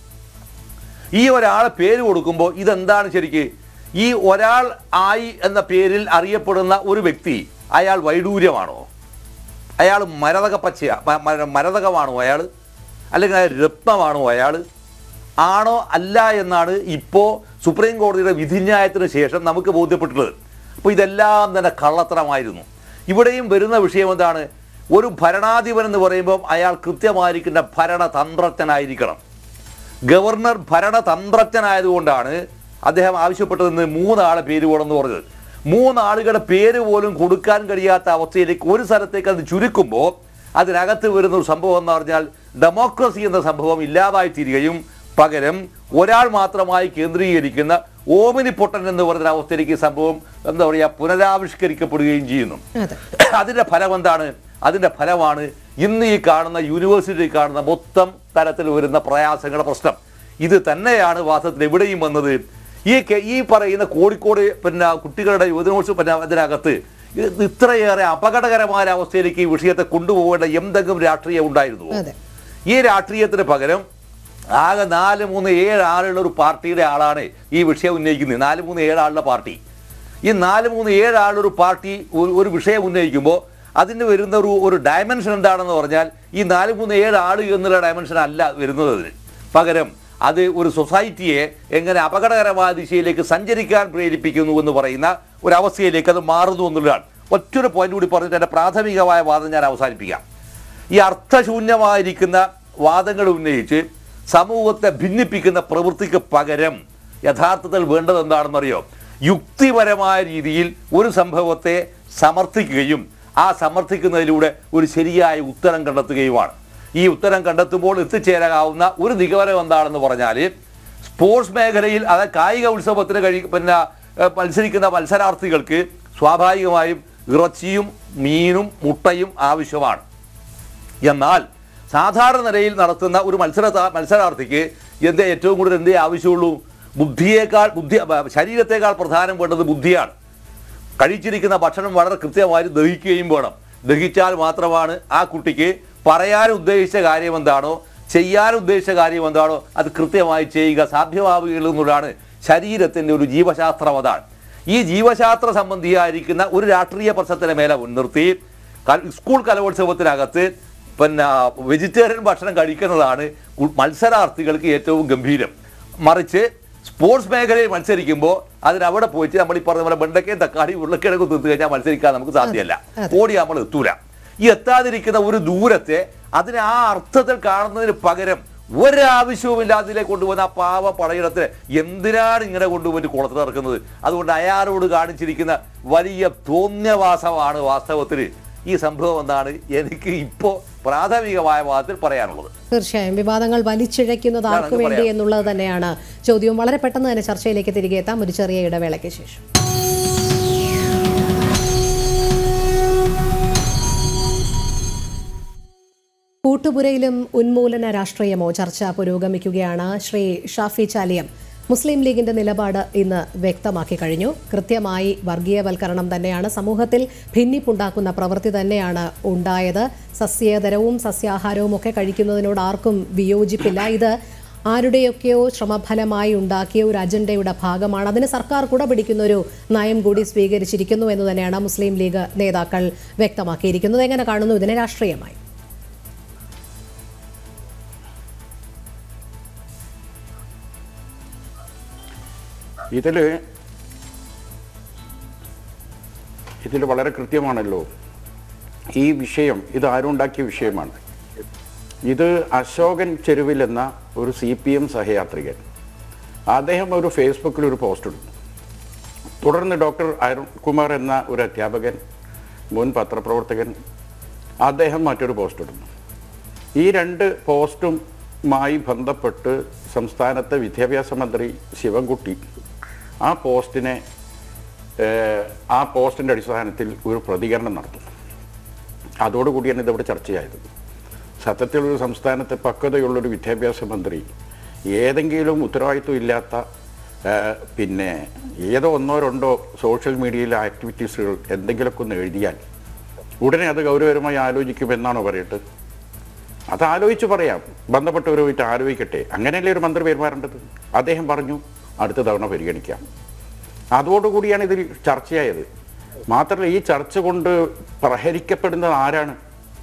ഈ ഒരാളെ പേര് കൊടുക്കുമ്പോൾ ഇതെന്താണ് ശരിക്ക് ഈ ഒരാൾ ആയി എന്ന പേരിൽ അറിയപ്പെടുന്ന ഒരു വ്യക്തി അയാൾ വൈഡൂര്യമാണോ അയാൾ മരതക പച്ചയാ മ- മ- മരതകമാണോ അയാൾ അല്ലെങ്കിൽ അയാൾ രത്നമാണോ അയാൾ ആണോ അല്ല എന്നാണ് ഇപ്പോൾ സുപ്രീം കോടതിയുടെ വിധിന്യായത്തിന് ശേഷം നമുക്ക് ബോധ്യപ്പെട്ടിട്ടുള്ളത് അപ്പോൾ ഇതെല്ലാം തന്നെ കള്ളത്തരമായിരുന്നു ഇവിടെയും വരുന്ന വിഷയം എന്താണ് ഒരു ഭരണാധിപൻ എന്ന് പറയുമ്പോൾ അയാൾ കൃത്യമായിരിക്കുന്ന ഭരണതന്ത്രജ്ഞനായിരിക്കണം ഗവർണർ ഭരണതന്ത്രജ്ഞനായതുകൊണ്ടാണ് അദ്ദേഹം ആവശ്യപ്പെട്ടതെന്ന് മൂന്നാളെ പേര് വേണമെന്ന് പറഞ്ഞത് മൂന്നാളുകളുടെ പേര് പോലും കൊടുക്കാൻ കഴിയാത്ത അവസ്ഥയിലേക്ക് ഒരു സ്ഥലത്തേക്ക് അത് ചുരുക്കുമ്പോൾ അതിനകത്ത് വരുന്ന ഒരു സംഭവം എന്ന് പറഞ്ഞാൽ ഡെമോക്രസി എന്ന സംഭവം ഇല്ലാതായി തീരുകയും പകരം ഒരാൾ മാത്രമായി കേന്ദ്രീകരിക്കുന്ന ഓമിനി പൊട്ടൻ എന്ന് പറയുന്ന അവസ്ഥയിലേക്ക് ഈ സംഭവം എന്താ പറയുക പുനരാവിഷ്കരിക്കപ്പെടുകയും ചെയ്യുന്നു അതെ അതിന്റെ ഫലം എന്താണ് അതിന്റെ ഫലമാണ് ഇന്ന് ഈ കാണുന്ന യൂണിവേഴ്സിറ്റി കാണുന്ന മൊത്തം തരത്തിൽ വരുന്ന പ്രയാസങ്ങളുടെ പ്രശ്നം ഇത് തന്നെയാണ് വാസ്തവത്തിൽ എവിടെയും വന്നത് ഈ കെ- ഈ പറയുന്ന കോഴിക്കോട് പിന്നെ കുട്ടികളുടെ യുവജനോത്സവം പിന്നെ അതിനകത്ത് ഇത് ഇത്രയേറെ അപകടകരമായ ഒരു അവസ്ഥയിലേക്ക് ഈ വിഷയത്തെ കൊണ്ടുപോകേണ്ട എന്തെങ്കിലും രാഷ്ട്രീയം ഉണ്ടായിരുന്നു അതെ ഈ രാഷ്ട്രീയത്തിന് പകരം ആകെ നാല് മൂന്ന് ഏഴ് ആളുള്ള ഒരു പാർട്ടിയുടെ ആളാണ് ഈ വിഷയം ഉന്നയിക്കുന്നത് നാല് മൂന്ന് ഏഴ് ആളുടെ പാർട്ടി ഈ നാല് മൂന്ന് ഏഴ് ആളൊരു പാർട്ടി ഒരു ഒരു വിഷയം ഉന്നയിക്കുമ്പോൾ അതിന് വരുന്ന ഒരു ഒരു ഡയമെൻഷൻ എന്താണെന്ന് പറഞ്ഞാൽ ഈ നാല് മൂന്ന് ഏഴ് ആള് എന്നുള്ള ഡയമെൻഷൻ അല്ല വരുന്നത് അതിന് പകരം അത് ഒരു സൊസൈറ്റിയെ എങ്ങനെ അപകടകരമായ ദിശയിലേക്ക് സഞ്ചരിക്കാൻ പ്രേരിപ്പിക്കുന്നു എന്ന് പറയുന്ന ഒരു അവസ്ഥയിലേക്ക് അത് മാറുന്നു എന്നുള്ളതാണ് ഒറ്റൊരു പോയിന്റ് കൂടി പറഞ്ഞിട്ട് എൻ്റെ പ്രാഥമികമായ വാദം ഞാൻ അവസാനിപ്പിക്കാം ഈ അർത്ഥശൂന്യമായിരിക്കുന്ന വാദങ്ങൾ ഉന്നയിച്ച് സമൂഹത്തെ ഭിന്നിപ്പിക്കുന്ന പ്രവൃത്തിക്ക് പകരം യഥാർത്ഥത്തിൽ വേണ്ടത് എന്താണെന്നറിയോ യുക്തിപരമായ രീതിയിൽ ഒരു സംഭവത്തെ സമർത്ഥിക്കുകയും ആ സമർത്ഥിക്കുന്നതിലൂടെ ഒരു ശരിയായ ഉത്തരം കണ്ടെത്തുകയുമാണ് ഈ ഉത്തരം കണ്ടെത്തുമ്പോൾ എത്തിച്ചേരാവുന്ന ഒരു നിഗമനം എന്താണെന്ന് പറഞ്ഞാൽ സ്പോർട്സ് മേഖലയിൽ അത് കായിക ഉത്സവത്തിന് കഴി പിന്നെ ഏഹ്, മത്സരിക്കുന്ന മത്സരാർത്ഥികൾക്ക് സ്വാഭാവികമായും ഇറച്ചിയും മീനും മുട്ടയും ആവശ്യമാണ് എന്നാൽ സാധാരണ നിലയിൽ നടത്തുന്ന ഒരു മത്സര മത്സരാർത്ഥിക്ക് എന്തേ ഏറ്റവും കൂടുതൽ എന്തേ ആവശ്യമുള്ളൂ ബുദ്ധിയേക്കാൾ ബുദ്ധി ബ- ശരീരത്തേക്കാൾ പ്രധാനം വേണ്ടത് ബുദ്ധിയാണ് കഴിച്ചിരിക്കുന്ന ഭക്ഷണം വളരെ കൃത്യമായി ദഹിക്കുകയും വേണം ദഹിച്ചാൽ മാത്രമാണ് ആ കുട്ടിക്ക് പറയാൻ ഉദ്ദേശിച്ച കാര്യം എന്താണോ ചെയ്യാൻ ഉദ്ദേശിച്ച കാര്യം എന്താണോ അത് കൃത്യമായി ചെയ്യുക സാധ്യമാവുകയുള്ളൂ എന്നുള്ളതാണ് ശരീരത്തിൻ്റെ ഒരു ജീവശാസ്ത്രം അതാണ് ഈ ജീവശാസ്ത്ര സംബന്ധിയായിരിക്കുന്ന ഒരു രാഷ്ട്രീയ പ്രശ്നത്തിന് മേലെ മുൻനിർത്തി ക- സ്കൂൾ കലോത്സവത്തിനകത്ത് പിന്നെ വെജിറ്റേറിയൻ ഭക്ഷണം കഴിക്കുന്നതാണ് ഉ- മത്സരാർത്ഥികൾക്ക് ഏറ്റവും ഗംഭീരം മറിച്ച് സ്പോർട്സ് മേഖലയിൽ മത്സരിക്കുമ്പോൾ അതിനവിടെ പോയിട്ട് നമ്മൾ ഈ പറഞ്ഞ പോലെ വെണ്ടക്കയും തക്കാളി ഉരുളക്കിഴങ്ങും തീർത്ത് കഴിഞ്ഞാൽ മത്സരിക്കാൻ നമുക്ക് സാധ്യമല്ല അതെ. ഓടി നമ്മൾ എത്തൂല ഈ എത്താതിരിക്കുന്ന ഒരു ദൂരത്തെ അതിനെ ആ അർത്ഥത്തിൽ കാണുന്നതിന് പകരം ഒരാവശ്യവുമില്ലാതെ ഇതിലേക്ക് കൊണ്ടുപോകുന്ന ആ പാവ പടയിടത്തിന് എന്തിനാണ് ഇങ്ങനെ കൊണ്ടുപോയിട്ട് കുളത്തിൽ ഇറക്കുന്നത് അതുകൊണ്ട് അയാളോട് കാണിച്ചിരിക്കുന്ന വലിയ തോന്നിയവാസമാണ് വാസ്തവത്തിൽ ഈ സംഭവം എന്നാണ് എനിക്ക് ഇപ്പോൾ പ്രാഥമികമായ വാദത്തിൽ പറയാനുള്ളത് തീർച്ചയായും വിവാദങ്ങൾ വലിച്ചിഴയ്ക്കുന്നത് ഞാൻ ആർക്കു അങ്ങ് വേണ്ടി പറയാം. എന്നുള്ളത് തന്നെയാണ് ചോദ്യവും വളരെ പെട്ടെന്ന് തന്നെ ചർച്ചയിലേക്ക് തിരികെ എത്താം ഒരു ചെറിയ ഇടവേളയ്ക്ക് ശേഷം കൂട്ടുപുരയിലും ഉന്മൂലന രാഷ്ട്രീയമോ ചർച്ച പുരോഗമിക്കുകയാണ് ശ്രീ ഷാഫി ചാലിയം മുസ്ലിം ലീഗിന്റെ നിലപാട് ഇന്ന് വ്യക്തമാക്കി കഴിഞ്ഞു കൃത്യമായി വർഗീയവൽക്കരണം തന്നെയാണ് സമൂഹത്തിൽ ഭിന്നിപ്പുണ്ടാക്കുന്ന പ്രവൃത്തി തന്നെയാണ് ഉണ്ടായത് സസ്യേതരവും സസ്യാഹാരവും ഒക്കെ കഴിക്കുന്നതിനോട് ആർക്കും വിയോജിപ്പില്ല ഇത് ആരുടെയൊക്കെയോ ശ്രമഫലമായി ഉണ്ടാക്കിയ ഒരു അജണ്ടയുടെ ഭാഗമാണ് അതിന് സർക്കാർ കുട പിടിക്കുന്ന ഒരു നയം കൂടി സ്വീകരിച്ചിരിക്കുന്നു എന്ന് തന്നെയാണ് മുസ്ലിം ലീഗ് നേതാക്കൾ വ്യക്തമാക്കിയിരിക്കുന്നത് എങ്ങനെ കാണുന്നു ഇതിനെ രാഷ്ട്രീയമായി ഇതിൽ ഇതിൽ വളരെ കൃത്യമാണല്ലോ ഈ വിഷയം ഇത് ആരുണ്ടാക്കിയ വിഷയമാണ് ഇത് അശോകൻ ചെരുവിൽ എന്ന ഒരു സി പി എം സഹയാത്രികൻ അദ്ദേഹം ഒരു ഫേസ്ബുക്കിൽ ഒരു പോസ്റ്റ് ഇടുന്നു തുടർന്ന് ഡോക്ടർ അരുൺകുമാർ എന്ന ഒരു അധ്യാപകൻ മുൻ പത്രപ്രവർത്തകൻ അദ്ദേഹം മറ്റൊരു പോസ്റ്റ് ഇടുന്നു ഈ രണ്ട് പോസ്റ്റുമായി ബന്ധപ്പെട്ട് സംസ്ഥാനത്തെ വിദ്യാഭ്യാസ മന്ത്രി ശിവൻകുട്ടി ആ പോസ്റ്റിനെ ഏഹ്, ആ പോസ്റ്റിൻ്റെ അടിസ്ഥാനത്തിൽ ഒരു പ്രതികരണം നടത്തും അതോടുകൂടിയാണ് ഇതിവിടെ ചർച്ചയായത് സത്യത്തിൽ ഒരു സംസ്ഥാനത്തെ പക്വതയുള്ളൊരു വിദ്യാഭ്യാസ മന്ത്രി ഏതെങ്കിലും ഉത്തരവാദിത്വം ഇല്ലാത്ത ഏഹ്, പിന്നെ ഏതോ ഒന്നോ രണ്ടോ സോഷ്യൽ മീഡിയയിലെ ആക്ടിവിറ്റീസുകൾ എന്തെങ്കിലുമൊക്കെ ഒന്ന് എഴുതിയാൽ ഉടനെ അത് ഗൗരവകരമായി ആലോചിക്കുമെന്നാണോ പറയട്ട് അത് ആലോചിച്ച് പറയാം ബന്ധപ്പെട്ടവരുമായിട്ട് ആലോചിക്കട്ടെ അങ്ങനെയല്ലേ ഒരു മന്ത്രി പെരുമാറേണ്ടത് അദ്ദേഹം പറഞ്ഞു അടുത്ത തവണ പരിഗണിക്കാം അതോടുകൂടിയാണ് ഇതിൽ ചർച്ചയായത് മാത്രമല്ല ഈ ചർച്ച കൊണ്ട് പ്രഹരിക്കപ്പെടുന്നത് ആരാണ്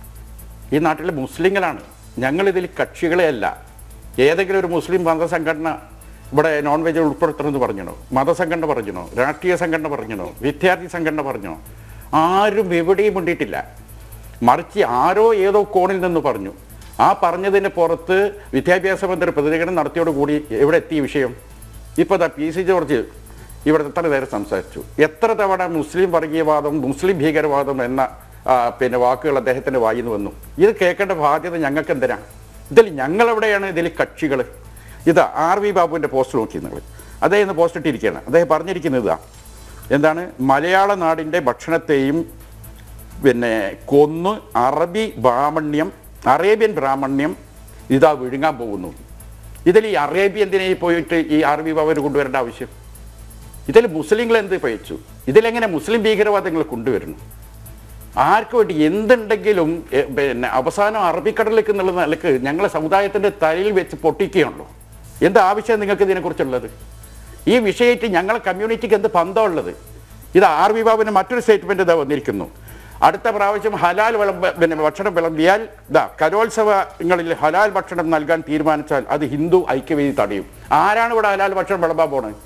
ഈ നാട്ടിലെ മുസ്ലിങ്ങളാണ് ഞങ്ങളിതിൽ കക്ഷികളെ അല്ല ഏതെങ്കിലും ഒരു മുസ്ലിം മതസംഘടന ഇവിടെ നോൺ വെജ് ഉൾപ്പെടുത്തണമെന്ന് പറഞ്ഞണോ മതസംഘടന പറഞ്ഞണോ രാഷ്ട്രീയ സംഘടന പറഞ്ഞണോ വിദ്യാർത്ഥി സംഘടന പറഞ്ഞോ ആരും എവിടെയും മുണ്ടിയിട്ടില്ല മറിച്ച് ആരോ ഏതോ കോണിൽ നിന്ന് പറഞ്ഞു ആ പറഞ്ഞതിന് പുറത്ത് വിദ്യാഭ്യാസ മന്ത്രി പ്രതികരണം നടത്തിയോടുകൂടി എവിടെ എത്തി ഈ വിഷയം ഇപ്പോൾ ദാ പി സി ജോർജ് ഇവിടെ എത്ര നേരം സംസാരിച്ചു എത്ര തവണ മുസ്ലിം വർഗീയവാദം മുസ്ലിം ഭീകരവാദം എന്ന ആ, പിന്നെ വാക്കുകൾ അദ്ദേഹത്തിൻ്റെ വായിൽ നിന്ന് വന്നു ഇത് കേൾക്കേണ്ട ബാധ്യത ഞങ്ങൾക്ക് എന്തിനാ ഇതിൽ ഞങ്ങളെവിടെയാണ് ഇതിൽ കക്ഷികൾ ഇതാ ആർ വി ബാബുവിൻ്റെ പോസ്റ്റ് നോക്കി നിങ്ങൾ അദ്ദേഹം ഇന്ന് പോസ്റ്റ് ഇട്ടിരിക്കുകയാണ് അദ്ദേഹം പറഞ്ഞിരിക്കുന്നത് ഇതാ എന്താണ് മലയാള നാടിൻ്റെ ഭക്ഷണത്തെയും പിന്നെ കൊന്ന് അറബി ബ്രാഹ്മണ്യം അറേബ്യൻ ബ്രാഹ്മണ്യം ഇതാ വിഴുങ്ങാൻ പോകുന്നു ഇതിൽ ഈ അറേബ്യ എന്തിനാ ഈ പോയിട്ട് ഈ അറബി ബാബുവിന് കൊണ്ടുവരേണ്ട ആവശ്യം ഇതിൽ മുസ്ലിങ്ങൾ എന്ത് പയച്ചു ഇതിലെങ്ങനെ മുസ്ലിം ഭീകരവാദങ്ങൾ കൊണ്ടുവരുന്നു ആർക്ക് വേണ്ടി എന്തുണ്ടെങ്കിലും എ, പിന്നെ അവസാനം അറബിക്കടലിലേക്ക് എന്നുള്ള നിലക്ക് ഞങ്ങളെ സമുദായത്തിൻ്റെ തലയിൽ വെച്ച് പൊട്ടിക്കുകയുള്ളൂ എന്ത് ആവശ്യം നിങ്ങൾക്ക് ഇതിനെക്കുറിച്ചുള്ളത് ഈ വിഷയത്തിൽ ഞങ്ങളെ കമ്മ്യൂണിറ്റിക്ക് എന്ത് ബന്ധമുള്ളത് ഇത് ആർ വി ബാബുവിന് മറ്റൊരു സ്റ്റേറ്റ്മെന്റ് ഇതാ വന്നിരിക്കുന്നു അടുത്ത പ്രാവശ്യം ഹലാൽ വിളമ്പ പിന്നെ ഭക്ഷണം വിളമ്പിയാൽ ഇതാ കലോത്സവങ്ങളിൽ ഹലാൽ ഭക്ഷണം നൽകാൻ തീരുമാനിച്ചാൽ അത് ഹിന്ദു ഐക്യവേദി തടയും ആരാണ് ഇവിടെ ഹലാൽ ഭക്ഷണം വിളമ്പാൻ പോണത്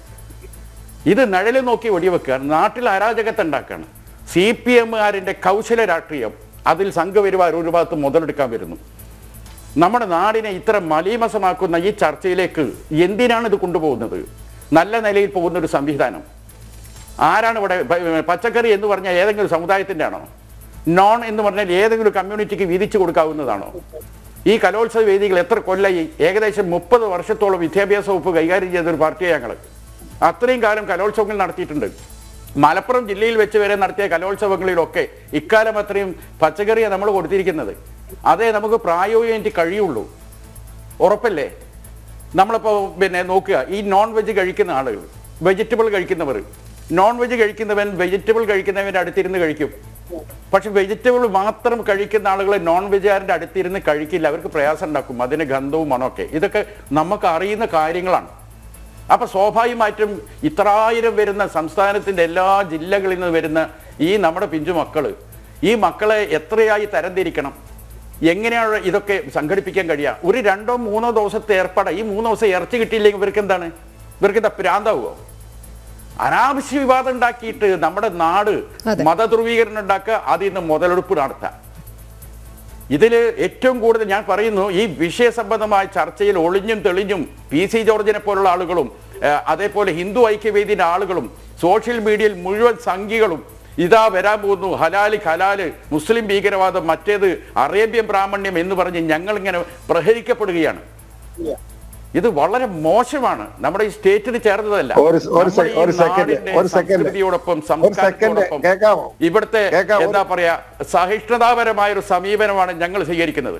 ഇത് നിഴല് നോക്കി വെടിവെക്കുകയാണ് നാട്ടിൽ അരാജകത്തെ ഉണ്ടാക്കുകയാണ് സി പി എമ്മുകാരിൻ്റെ കൗശല രാഷ്ട്രീയം അതിൽ സംഘപരിവാർ ഒരു ഭാഗത്ത് മുതലെടുക്കാൻ വരുന്നു നമ്മുടെ നാടിനെ ഇത്ര മലീമസമാക്കുന്ന ഈ ചർച്ചയിലേക്ക് എന്തിനാണ് ഇത് കൊണ്ടുപോകുന്നത് നല്ല നിലയിൽ പോകുന്ന ഒരു സംവിധാനം ആരാണ് ഇവിടെ പ- പച്ചക്കറി എന്ന് പറഞ്ഞാൽ ഏതെങ്കിലും സമുദായത്തിൻ്റെ ആണോ നോൺ എന്ന് പറഞ്ഞാൽ ഏതെങ്കിലും കമ്മ്യൂണിറ്റിക്ക് വീതിച്ചു കൊടുക്കാവുന്നതാണോ ഈ കലോത്സവ വേദികൾ എത്ര കൊല്ലായി ഏകദേശം മുപ്പത് വർഷത്തോളം വിദ്യാഭ്യാസ വകുപ്പ് കൈകാര്യം ചെയ്ത ഒരു പാർട്ടിയാണ് ഞങ്ങൾ അത്രയും കാലം കലോത്സവങ്ങൾ നടത്തിയിട്ടുണ്ട് മലപ്പുറം ജില്ലയിൽ വെച്ച് വരെ നടത്തിയ കലോത്സവങ്ങളിലൊക്കെ ഇക്കാലം അത്രയും പച്ചക്കറിയാണ് നമ്മൾ കൊടുത്തിരിക്കുന്നത് അതേ നമുക്ക് പ്രായോഗികമായിട്ട് കഴിയുള്ളൂ ഉറപ്പല്ലേ നമ്മളിപ്പോൾ പിന്നെ നോക്കുക ഈ നോൺ വെജ് കഴിക്കുന്ന ആളുകൾ വെജിറ്റബിൾ കഴിക്കുന്നവർ നോൺ വെജ് കഴിക്കുന്നവൻ വെജിറ്റബിൾ കഴിക്കുന്നവൻ്റെ അടുത്തിരുന്ന് കഴിക്കും പക്ഷെ വെജിറ്റബിൾ മാത്രം കഴിക്കുന്ന ആളുകൾ നോൺ വെജുകാരൻ്റെ അടുത്തിരുന്ന് കഴിക്കില്ല അവർക്ക് പ്രയാസം ഉണ്ടാക്കും അതിന് ഗന്ധവും മണമൊക്കെ ഇതൊക്കെ നമുക്ക് അറിയുന്ന കാര്യങ്ങളാണ് അപ്പൊ സ്വാഭാവികമായിട്ടും ഇത്രായിരം വരുന്ന സംസ്ഥാനത്തിന്റെ എല്ലാ ജില്ലകളിൽ നിന്ന് വരുന്ന ഈ നമ്മുടെ പിഞ്ചു മക്കള് ഈ മക്കളെ എത്രയായി തരംതിരിക്കണം എങ്ങനെയാണ് ഇതൊക്കെ സംഘടിപ്പിക്കാൻ കഴിയുക ഒരു രണ്ടോ മൂന്നോ ദിവസത്തെ ഏർപ്പാട് ഈ മൂന്ന് ദിവസം ഇറച്ചി കിട്ടിയില്ലെങ്കിൽ ഇവർക്ക് എന്താണ് ഇവർക്ക് എന്താ പ്രാന്താവുമോ അനാവശ്യ വിവാദം ഉണ്ടാക്കിയിട്ട് നമ്മുടെ നാട് അതെ. മതധ്രുവീകരണം ഉണ്ടാക്കുക അതിൽ നിന്ന് മുതലെടുപ്പ് നടത്താം ഇതിൽ ഏറ്റവും കൂടുതൽ ഞാൻ പറയുന്നു ഈ വിഷയസംബന്ധമായ ചർച്ചയിൽ ഒളിഞ്ഞും തെളിഞ്ഞും പി സി ജോർജിനെ പോലുള്ള ആളുകളും ഏഹ്, അതേപോലെ ഹിന്ദു ഐക്യവേദിയുടെ ആളുകളും സോഷ്യൽ മീഡിയയിൽ മുഴുവൻ സംഘികളും ഇതാ വരാൻ പോകുന്നു ഹലാല് ഹലാല് മുസ്ലിം ഭീകരവാദം മറ്റേത് അറേബ്യൻ ബ്രാഹ്മണ്യം എന്ന് പറഞ്ഞ് ഞങ്ങൾ ഇങ്ങനെ പ്രഹരിക്കപ്പെടുകയാണ് ഇത് വളരെ മോശമാണ് നമ്മുടെ ഈ സ്റ്റേറ്റിന് ചേർന്നതല്ല ഒരു സെ- ഒരു സെ- നമ്മുടെ ഈ ഒരു സെക്കൻഡ്, നാടിന്റെ ഒരു സെക്കൻഡ്. സംസ്കൃതിയോടൊപ്പം ഒരു സെക്കൻഡ് സംസ്കാരത്തോടൊപ്പം കേൾക്കാമോ ഇവിടുത്തെ കേൾക്കാം, ഒരു- എന്താ പറയാ സഹിഷ്ണുതാപരമായ ഒരു സമീപനമാണ് ഞങ്ങൾ സ്വീകരിക്കുന്നത്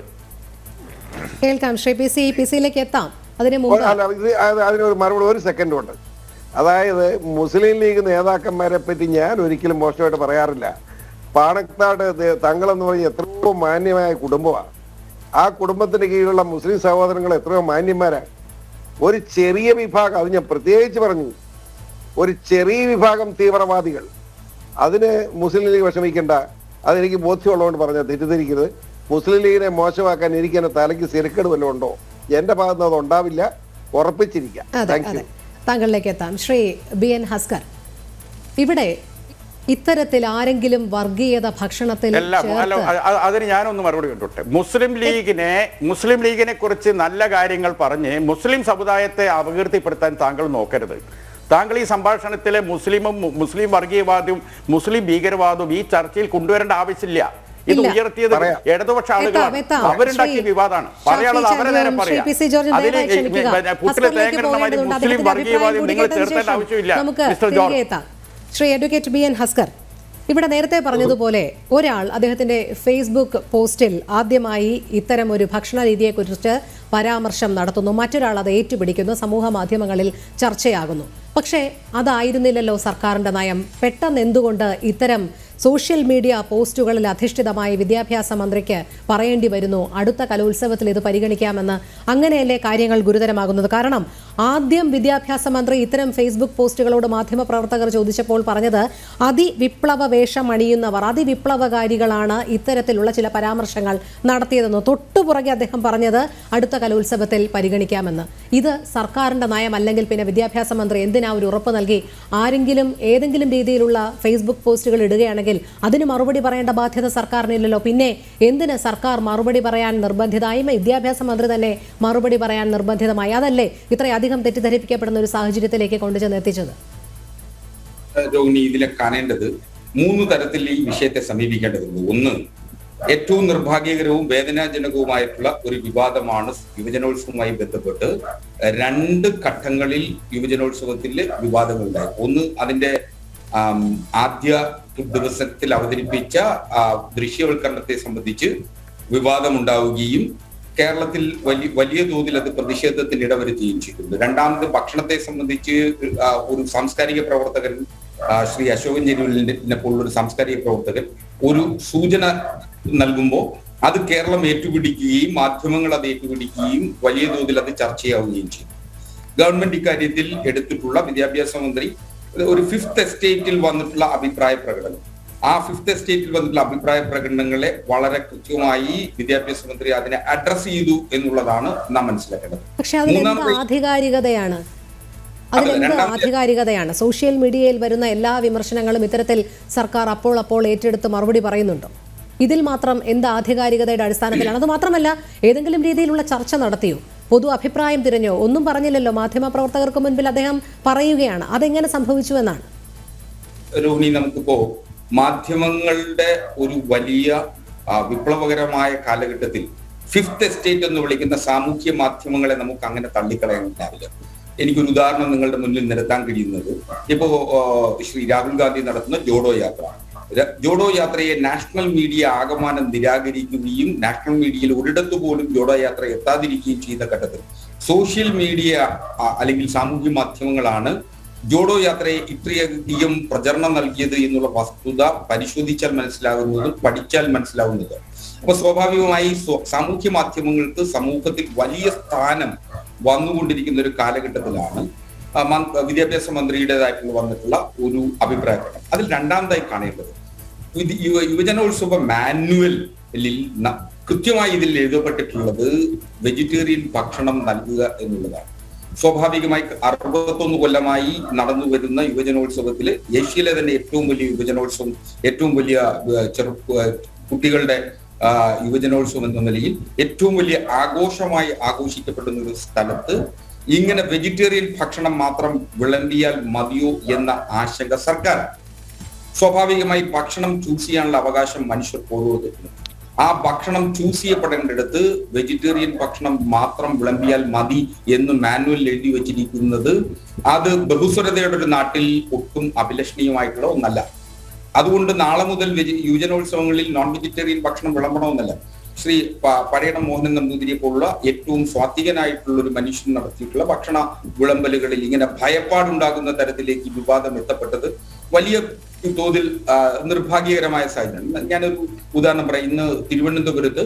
കേൾക്കാം ശ്രീ പി സി പി സിയിലേക്ക് എത്താം അതിന് ഒരു- മുമ്പ് അല്ല ഇത് അത് അതിനൊരു മറുപടി ഒരു സെക്കൻഡ് ഉണ്ട് അതായത് മുസ്ലിം ലീഗ് നേതാക്കന്മാരെ പറ്റി ഞാൻ ഒരിക്കലും മോശമായിട്ട് പറയാറില്ല പാണക്കാട് ദേ- തങ്ങളെന്ന് പറഞ്ഞ എത്രയോ മാന്യമായ കുടുംബമാണ് ആ കുടുംബത്തിന് കീഴിലുള്ള മുസ്ലിം സഹോദരങ്ങൾ എത്രയോ മാന്യന്മാരാണ് ഒരു ചെറിയ വിഭാഗം അത് ഞാൻ പ്രത്യേകിച്ച് പറഞ്ഞു ഒരു ചെറിയ വിഭാഗം തീവ്രവാദികൾ അതിന് മുസ്ലിം ലീഗ് വിഷമിക്കേണ്ട അതെനിക്ക് ബോധ്യമുള്ളതുകൊണ്ട് പറഞ്ഞാൽ തെറ്റിദ്ധരിക്കരുത് മുസ്ലിം ലീഗിനെ മോശമാക്കാൻ എനിക്ക് എന്നെ തലയ്ക്ക് സിരക്കേട് വല്ലതും ഉണ്ടോ എന്റെ ഭാഗത്ത് നിന്ന് അത് ഉണ്ടാവില്ല ഉറപ്പിച്ചിരിക്കാം അതെ താങ്ക് അതെ യു താങ്കളിലേക്ക് എത്താം ശ്രീ ബി എൻ ഹസ്കർ ഇവിടെ ഇത്തരത്തിൽ ആരെങ്കിലും വർഗീയത ഭക്ഷണത്തിൽ എല്ലാം അല്ല ചേർത്ത് അ- അ- അതിന് ഞാനൊന്ന് മറുപടി കണ്ടോട്ടെ മുസ്ലിം ലീഗിനെ മുസ്ലിം ലീഗിനെ കുറിച്ച് നല്ല കാര്യങ്ങൾ പറഞ്ഞ് മുസ്ലിം സമുദായത്തെ അപകീർത്തിപ്പെടുത്താൻ താങ്കൾ നോക്കരുത് താങ്കൾ ഈ സംഭാഷണത്തിലെ മുസ്ലിമും മു- മുസ്ലിം വർഗീയവാദവും മുസ്ലിം ഭീകരവാദവും ഈ ചർച്ചയിൽ കൊണ്ടുവരേണ്ട ആവശ്യമില്ല ഇത് ഇല്ല. ഉയർത്തിയത് പറയാം. ഇടതുപക്ഷ എത്താം, ആളുകളാണ് എത്താം. അവരുണ്ടാക്കിയ ശ്രീ വിവാദമാണ് ഷാഫി പറയാനുള്ളത് അവരെ നേരെ ചന്ദ്രനും ശ്രീ പറയാം പി സി ജോർജും അതിന് ദയവായി ക്ഷമിക്കുക. പുട്ടിലെ ഹസ്കറിലേക്ക് തേങ്ങമാതിരി പോകേണ്ടതുണ്ട്. മുസ്ലിം അദ്ദേഹത്തിന്റെ വർഗീയവാദം അഭിപ്രായം നിങ്ങൾ കൂടി ചേർത്തേണ്ട കേട്ടതിന് ആവശ്യമില്ല ശേഷം നമുക്ക് മിസ്റ്റർ തിരികെ ജോർജ് എത്താം Shri advocate B N Haskar ഇവിടെ നേരത്തെ പറഞ്ഞതുപോലെ ഒരാൾ അദ്ദേഹത്തിന്റെ ഫേസ്ബുക്ക് പോസ്റ്റിൽ ആദ്യമായി ഇത്തരം ഒരു ഭക്ഷണ രീതിയെക്കുറിച്ച് പരാമർശം നടത്തുന്നു മറ്റൊരാൾ അത് ഏറ്റുപിടിക്കുന്നു സമൂഹ മാധ്യമങ്ങളിൽ ചർച്ചയാകുന്നു പക്ഷേ അതായിരുന്നില്ലല്ലോ സർക്കാരിന്റെ നയം പെട്ടെന്ന് എന്തുകൊണ്ട് ഇത്തരം സോഷ്യൽ മീഡിയ പോസ്റ്റുകളിൽ അധിഷ്ഠിതമായി വിദ്യാഭ്യാസ മന്ത്രിക്ക് പറയേണ്ടി വരുന്നു അടുത്ത കലോത്സവത്തിൽ ഇത് പരിഗണിക്കാമെന്ന് അങ്ങനെയല്ലേ കാര്യങ്ങൾ ഗുരുതരമാകുന്നത് കാരണം ആദ്യം വിദ്യാഭ്യാസ മന്ത്രി ഇത്തരം ഫേസ്ബുക്ക് പോസ്റ്റുകളോട് മാധ്യമപ്രവർത്തകർ ചോദിച്ചപ്പോൾ പറഞ്ഞത് അതിവിപ്ലവ വേഷം അണിയുന്നവർ അതിവിപ്ലവകാരികളാണ് ഇത്തരത്തിലുള്ള ചില പരാമർശങ്ങൾ നടത്തിയതെന്ന് തൊട്ടുപുറകെ അദ്ദേഹം പറഞ്ഞത് അടുത്ത കലോത്സവത്തിൽ പരിഗണിക്കാമെന്ന് ഇത് സർക്കാരിന്റെ നയമല്ലെങ്കിൽ പിന്നെ വിദ്യാഭ്യാസ മന്ത്രി എന്തിനാ ഒരു ഉറപ്പ് നൽകി ആരെങ്കിലും ഏതെങ്കിലും രീതിയിലുള്ള ഫേസ്ബുക്ക് പോസ്റ്റുകൾ ഇടുകയാണെങ്കിൽ അതിന് മറുപടി പറയേണ്ട ബാധ്യത സർക്കാരിനില്ലല്ലോ പിന്നെ എന്തിന് സർക്കാർ മറുപടി പറയാൻ നിർബന്ധിതമായി വിദ്യാഭ്യാസ മന്ത്രി തന്നെ മറുപടി പറയാൻ നിർബന്ധിതമായി അതല്ലേ ഇത്രയധികം തെറ്റിദ്ധരിപ്പിക്കപ്പെടുന്ന ഒരു സാഹചര്യത്തിലേക്ക് കൊണ്ടുചെന്ന് എത്തിച്ചത് രോഹിണി ഇതിലെ കാണേണ്ടത് മൂന്ന് തരത്തിൽ ഈ വിഷയത്തെ സമീപിക്കേണ്ടതുണ്ട് ഒന്ന് ഏറ്റവും നിർഭാഗ്യകരവും വേദനാജനകവുമായിട്ടുള്ള ഒരു വിവാദമാണ് യുവജനോത്സവവുമായി ബന്ധപ്പെട്ട് രണ്ട് ഘട്ടങ്ങളിൽ യുവജനോത്സവത്തിൽ വിവാദങ്ങളുണ്ടായി ഒന്ന് അതിന്റെ ആം, ആദ്യ ദിവസത്തിൽ അവതരിപ്പിച്ച ആ, ദൃശ്യവൽക്കരണത്തെ സംബന്ധിച്ച് വിവാദമുണ്ടാവുകയും കേരളത്തിൽ വലിയ വലിയ തോതിൽ അത് പ്രതിഷേധത്തിന് ഇടവരുത്തുകയും ചെയ്തിട്ടുണ്ട് രണ്ടാമത് ഭക്ഷണത്തെ സംബന്ധിച്ച് ആ, ഒരു സാംസ്കാരിക പ്രവർത്തകൻ ആ, ശ്രീ അശോകൻ ചെരുവിലിനെ പോലുള്ള ഒരു സാംസ്കാരിക പ്രവർത്തകൻ ഒരു സൂചന നൽകുമ്പോൾ അത് കേരളം ഏറ്റുപിടിക്കുകയും മാധ്യമങ്ങൾ അത് ഏറ്റുപിടിക്കുകയും വലിയ തോതിൽ അത് ചർച്ചയാവുകയും ചെയ്തു ഗവൺമെന്റ് ഇക്കാര്യത്തിൽ എടുത്തിട്ടുള്ള വിദ്യാഭ്യാസ മന്ത്രി ഒരു ഫിഫ്ത് എസ്റ്റേറ്റിൽ വന്നിട്ടുള്ള അഭിപ്രായ പ്രകടനം ആ ഫിഫ്ത് എസ്റ്റേറ്റിൽ വന്നിട്ടുള്ള അഭിപ്രായ പ്രകടനങ്ങളെ വളരെ കൃത്യമായി വിദ്യാഭ്യാസ മന്ത്രി അതിനെ അഡ്രസ് ചെയ്തു എന്നുള്ളതാണ് നാം മനസ്സിലാക്കേണ്ടത് പക്ഷെ അതിലെന്ത് മൂന്നാമത്തെ- ആധികാരികതയാണ് അതിലെന്ത് രണ്ടാമത്തെ- ആധികാരികതയാണ് സോഷ്യൽ മീഡിയയിൽ വരുന്ന എല്ലാ വിമർശനങ്ങളും ഇത്തരത്തിൽ സർക്കാർ അപ്പോൾ അപ്പോൾ ഏറ്റെടുത്ത് മറുപടി പറയുന്നുണ്ടോ ഇതിൽ മാത്രം എന്ത് ആധികാരികതയുടെ അടിസ്ഥാനത്തിലാണ് അത് മാത്രമല്ല ഏതെങ്കിലും രീതിയിലുള്ള ചർച്ച നടത്തിയോ പൊതു അഭിപ്രായം തിരഞ്ഞോ ഒന്നും പറഞ്ഞില്ലല്ലോ മാധ്യമപ്രവർത്തകർക്ക് മുൻപിൽ അദ്ദേഹം പറയുകയാണ് അതെങ്ങനെ സംഭവിച്ചു എന്നാണ് രോഹിണി നമുക്കിപ്പോ മാധ്യമങ്ങളുടെ ഒരു വലിയ ആ, വിപ്ലവകരമായ കാലഘട്ടത്തിൽ ഫിഫ്ത് എസ്റ്റേറ്റ് എന്ന് വിളിക്കുന്ന സാമൂഹ്യ മാധ്യമങ്ങളെ നമുക്ക് അങ്ങനെ തള്ളിക്കളയാനാവില്ല എനിക്കൊരു ഉദാഹരണം നിങ്ങളുടെ മുന്നിൽ നിരത്താൻ കഴിയുന്നത് ഇപ്പോ ആ, ശ്രീ രാഹുൽ ഗാന്ധി നടത്തുന്ന ജോഡോ യാത്ര ര- ജോഡോ യാത്രയെ നാഷണൽ മീഡിയ ആകമാനം നിരാകരിക്കുകയും നാഷണൽ മീഡിയയിൽ ഒരിടത്തു പോലും ജോഡോ യാത്ര എത്താതിരിക്കുകയും ചെയ്ത ഘട്ടത്തിൽ സോഷ്യൽ മീഡിയ ആ, അല്ലെങ്കിൽ സാമൂഹ്യ മാധ്യമങ്ങളാണ് ജോഡോ യാത്രയെ ഇത്രയധികം പ്രചരണം നൽകിയത് എന്നുള്ള വസ്തുത പരിശോധിച്ചാൽ മനസ്സിലാകുന്നതും പഠിച്ചാൽ മനസ്സിലാവുന്നത് അപ്പൊ സ്വാഭാവികമായി സ്വ- സാമൂഹ്യ മാധ്യമങ്ങൾക്ക് സമൂഹത്തിൽ വലിയ സ്ഥാനം വന്നുകൊണ്ടിരിക്കുന്ന ഒരു കാലഘട്ടത്തിലാണ് ആ, മൻ- വിദ്യാഭ്യാസ മന്ത്രിയുടേതായിട്ടുള്ള വന്നിട്ടുള്ള ഒരു അഭിപ്രായപ്രകടനം അതിൽ രണ്ടാമതായി കാണേണ്ടത് ഇത് യുവ- യുവജനോത്സവ മാനുവലിൽ ന- കൃത്യമായി ഇതിൽ എഴുതപ്പെട്ടിട്ടുള്ളത് വെജിറ്റേറിയൻ ഭക്ഷണം നൽകുക എന്നുള്ളതാണ് സ്വാഭാവികമായി അറുപത്തൊന്ന് കൊല്ലമായി നടന്നു വരുന്ന യുവജനോത്സവത്തിൽ ഏഷ്യയിലെ തന്നെ ഏറ്റവും വലിയ യുവജനോത്സവം ഏറ്റവും വലിയ ഏഹ്, ചെറു ഏഹ്, കുട്ടികളുടെ ആ, യുവജനോത്സവം എന്ന നിലയിൽ ഏറ്റവും വലിയ ആഘോഷമായി ആഘോഷിക്കപ്പെടുന്ന ഒരു സ്ഥലത്ത് ഇങ്ങനെ വെജിറ്റേറിയൻ ഭക്ഷണം മാത്രം വിളമ്പിയാൽ മതിയോ എന്ന ആശങ്ക സർക്കാർ സ്വാഭാവികമായി ഭക്ഷണം ചൂസ് ചെയ്യാനുള്ള അവകാശം മനുഷ്യർക്ക് ഓരോരുത്തർക്കും ആ ഭക്ഷണം ചൂസ് ചെയ്യപ്പെടേണ്ടിടത്ത് വെജിറ്റേറിയൻ ഭക്ഷണം മാത്രം വിളമ്പിയാൽ മതി എന്ന് മാനുവലിൽ എഴുതി വെച്ചിരിക്കുന്നത് അത് ബഹുസ്വരതയുടെ ഒരു നാട്ടിൽ ഒട്ടും അഭിലഷണീയമായിട്ടുള്ള ഒന്നല്ല അതുകൊണ്ട് നാളെ മുതൽ വെജി യുവജനോത്സവങ്ങളിൽ നോൺ വെജിറ്റേറിയൻ ഭക്ഷണം വിളമ്പണമെന്നല്ല ശ്രീ പ- പഴയടം മോഹനൻ നമ്പൂതിരിയെ പോലുള്ള ഏറ്റവും സ്വാത്വികനായിട്ടുള്ള ഒരു മനുഷ്യൻ നടത്തിയിട്ടുള്ള ഭക്ഷണ വിളമ്പലുകളിൽ ഇങ്ങനെ ഭയപ്പാടുണ്ടാകുന്ന തരത്തിലേക്ക് ഈ വിവാദം എത്തപ്പെട്ടത് വലിയ തോതിൽ ആ, നിർഭാഗ്യകരമായ സാഹചര്യം ഞാനൊരു ഉദാഹരണം പറയാം ഇന്ന് തിരുവനന്തപുരത്ത്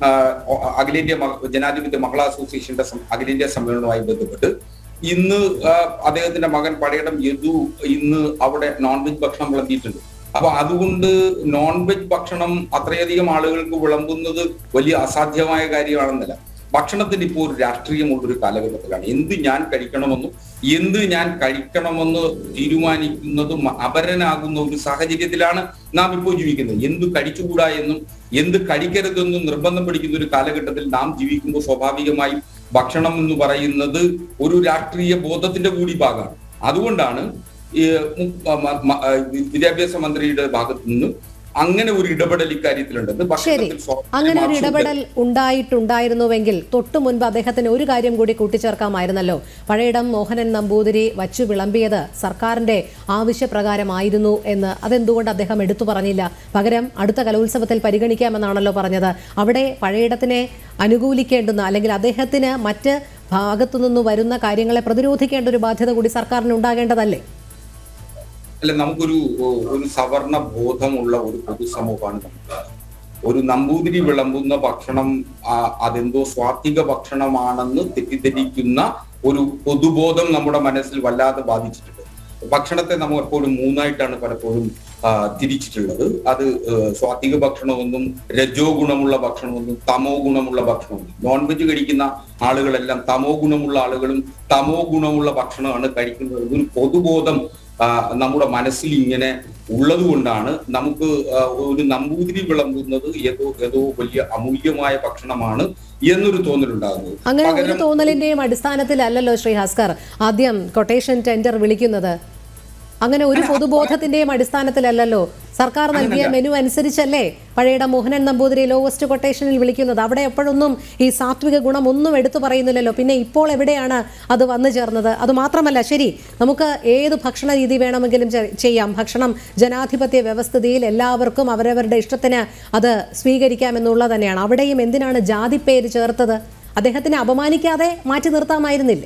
ആ, അഖിലേന്ത്യാ മഹ- ജനാധിപത്യ മഹിളാ അസോസിയേഷന്റെ സം- അഖിലേന്ത്യാ സമ്മേളനവുമായി ബന്ധപ്പെട്ട് ഇന്ന് ആ, അദ്ദേഹത്തിന്റെ മകൻ പടയടം യദു ഇന്ന് അവിടെ നോൺ വെജ് ഭക്ഷണം വിളമ്പിയിട്ടുണ്ട് അപ്പൊ അതുകൊണ്ട് നോൺ വെജ് ഭക്ഷണം അത്രയധികം ആളുകൾക്ക് വിളമ്പുന്നത് വലിയ അസാധ്യമായ കാര്യമാണെന്നല്ല ഭക്ഷണത്തിന് ഇപ്പോൾ ഒരു രാഷ്ട്രീയമുള്ള ഒരു കാലഘട്ടത്തിലാണ് എന്ത് ഞാൻ കഴിക്കണമെന്നും എന്ത് ഞാൻ കഴിക്കണമെന്ന് തീരുമാനിക്കുന്നതും അപരനാകുന്ന ഒരു സാഹചര്യത്തിലാണ് നാം ഇപ്പോൾ ജീവിക്കുന്നത് എന്ത് കഴിച്ചുകൂടാ എന്നും എന്ത് കഴിക്കരുതെന്നും നിർബന്ധം പിടിക്കുന്ന ഒരു കാലഘട്ടത്തിൽ നാം ജീവിക്കുമ്പോൾ സ്വാഭാവികമായും ഭക്ഷണം എന്ന് പറയുന്നത് ഒരു രാഷ്ട്രീയ ബോധത്തിന്റെ കൂടി ഭാഗമാണ് അതുകൊണ്ടാണ് ഈ മു- മ- മ- വിദ്യാഭ്യാസ മന്ത്രിയുടെ ഭാഗത്തു നിന്ന് അങ്ങനെ ഒരു ഇടപെടൽ ഇക്കാര്യത്തിലുണ്ട് ഇത് ശരി ഭക്ഷണത്തിൽ സ്വാതന്ത്ര്യം അങ്ങനെ ഒരു ആവശ്യമുണ്ട്. ഇടപെടൽ ഉണ്ടായിട്ടുണ്ടായിരുന്നുവെങ്കിൽ തൊട്ടു മുൻപ് അദ്ദേഹത്തിന് ഒരു കാര്യം കൂടി കൂട്ടിച്ചേർക്കാമായിരുന്നല്ലോ പഴയിടം മോഹനൻ നമ്പൂതിരി വച്ചു വിളമ്പിയത് സർക്കാരിന്റെ ആവശ്യപ്രകാരമായിരുന്നു എന്ന് അതെന്തുകൊണ്ട് അദ്ദേഹം എടുത്തു പറഞ്ഞില്ല പകരം അടുത്ത കലോത്സവത്തിൽ പരിഗണിക്കാമെന്നാണല്ലോ പറഞ്ഞത് അവിടെ പഴയിടത്തിനെ അനുകൂലിക്കേണ്ടുന്ന അല്ലെങ്കിൽ അദ്ദേഹത്തിന് മറ്റ് ഭാഗത്തു നിന്ന് വരുന്ന കാര്യങ്ങളെ പ്രതിരോധിക്കേണ്ട ഒരു ബാധ്യത കൂടി സർക്കാരിന് ഉണ്ടാകേണ്ടതല്ലേ അല്ല നമുക്കൊരു ഒ- ഒരു സവർണ ബോധമുള്ള ഒരു പൊതുസമൂഹമാണ് നമുക്ക് ഒരു നമ്പൂതിരി വിളമ്പുന്ന ഭക്ഷണം ആ, അതെന്തോ സ്വാത്വിക ഭക്ഷണമാണെന്ന് തെറ്റിദ്ധരിക്കുന്ന ഒരു പൊതുബോധം നമ്മുടെ മനസ്സിൽ വല്ലാതെ ബാധിച്ചിട്ടുണ്ട് ഭക്ഷണത്തെ നമ്മൾ എപ്പോഴും മൂന്നായിട്ടാണ് പലപ്പോഴും ആ, തിരിച്ചിട്ടുള്ളത് അത് ഏഹ്, സ്വാത്വിക ഭക്ഷണമെന്നും രജോ ഗുണമുള്ള ഭക്ഷണമെന്നും തമോ ഗുണമുള്ള ഭക്ഷണമെന്നും നോൺ വെജ് കഴിക്കുന്ന ആളുകളെല്ലാം തമോ ഗുണമുള്ള ആളുകളും തമോ ഗുണമുള്ള ഭക്ഷണമാണ് കഴിക്കുന്നത് ഒരു പൊതുബോധം ആ, നമ്മുടെ മനസ്സിൽ ഇങ്ങനെ ഉള്ളത് കൊണ്ടാണ് നമുക്ക് ആ, ഒരു നമ്പൂതിരി വിളമ്പുന്നത് ഏതോ ഏതോ വലിയ അമൂല്യമായ ഭക്ഷണമാണ് എന്നൊരു തോന്നലുണ്ടാകുന്നത് അങ്ങനെ ഒരു പകരം തോന്നലിന്റെയും അടിസ്ഥാനത്തിലല്ലല്ലോ ശ്രീ ഭാസ്കർ ആദ്യം കൊട്ടേഷൻ ടെൻഡർ വിളിക്കുന്നത് അങ്ങനെ ഒരു പൊതുബോധത്തിന്റെയും അടിസ്ഥാനത്തിലല്ലല്ലോ സർക്കാർ നൽകിയ മെനു അനുസരിച്ചല്ലേ പഴയുടെ മോഹനൻ നമ്പൂതിരി ലോവസ്റ്റ് കൊട്ടേഷനിൽ വിളിക്കുന്നത് അവിടെ എപ്പോഴൊന്നും ഈ സാത്വിക ഗുണം ഒന്നും എടുത്തു പറയുന്നില്ലല്ലോ പിന്നെ ഇപ്പോൾ എവിടെയാണ് അത് വന്നു ചേർന്നത് അത് മാത്രമല്ല ശരി നമുക്ക് ഏത് ഭക്ഷണ രീതി വേണമെങ്കിലും ചെ- ചെയ്യാം ഭക്ഷണം ജനാധിപത്യ വ്യവസ്ഥിതിയിൽ എല്ലാവർക്കും അവരവരുടെ ഇഷ്ടത്തിന് അത് സ്വീകരിക്കാമെന്നുള്ളത് തന്നെയാണ് അവിടെയും എന്തിനാണ് ജാതിപ്പേര് ചേർത്തത് അദ്ദേഹത്തിനെ അപമാനിക്കാതെ മാറ്റി നിർത്താമായിരുന്നില്ലേ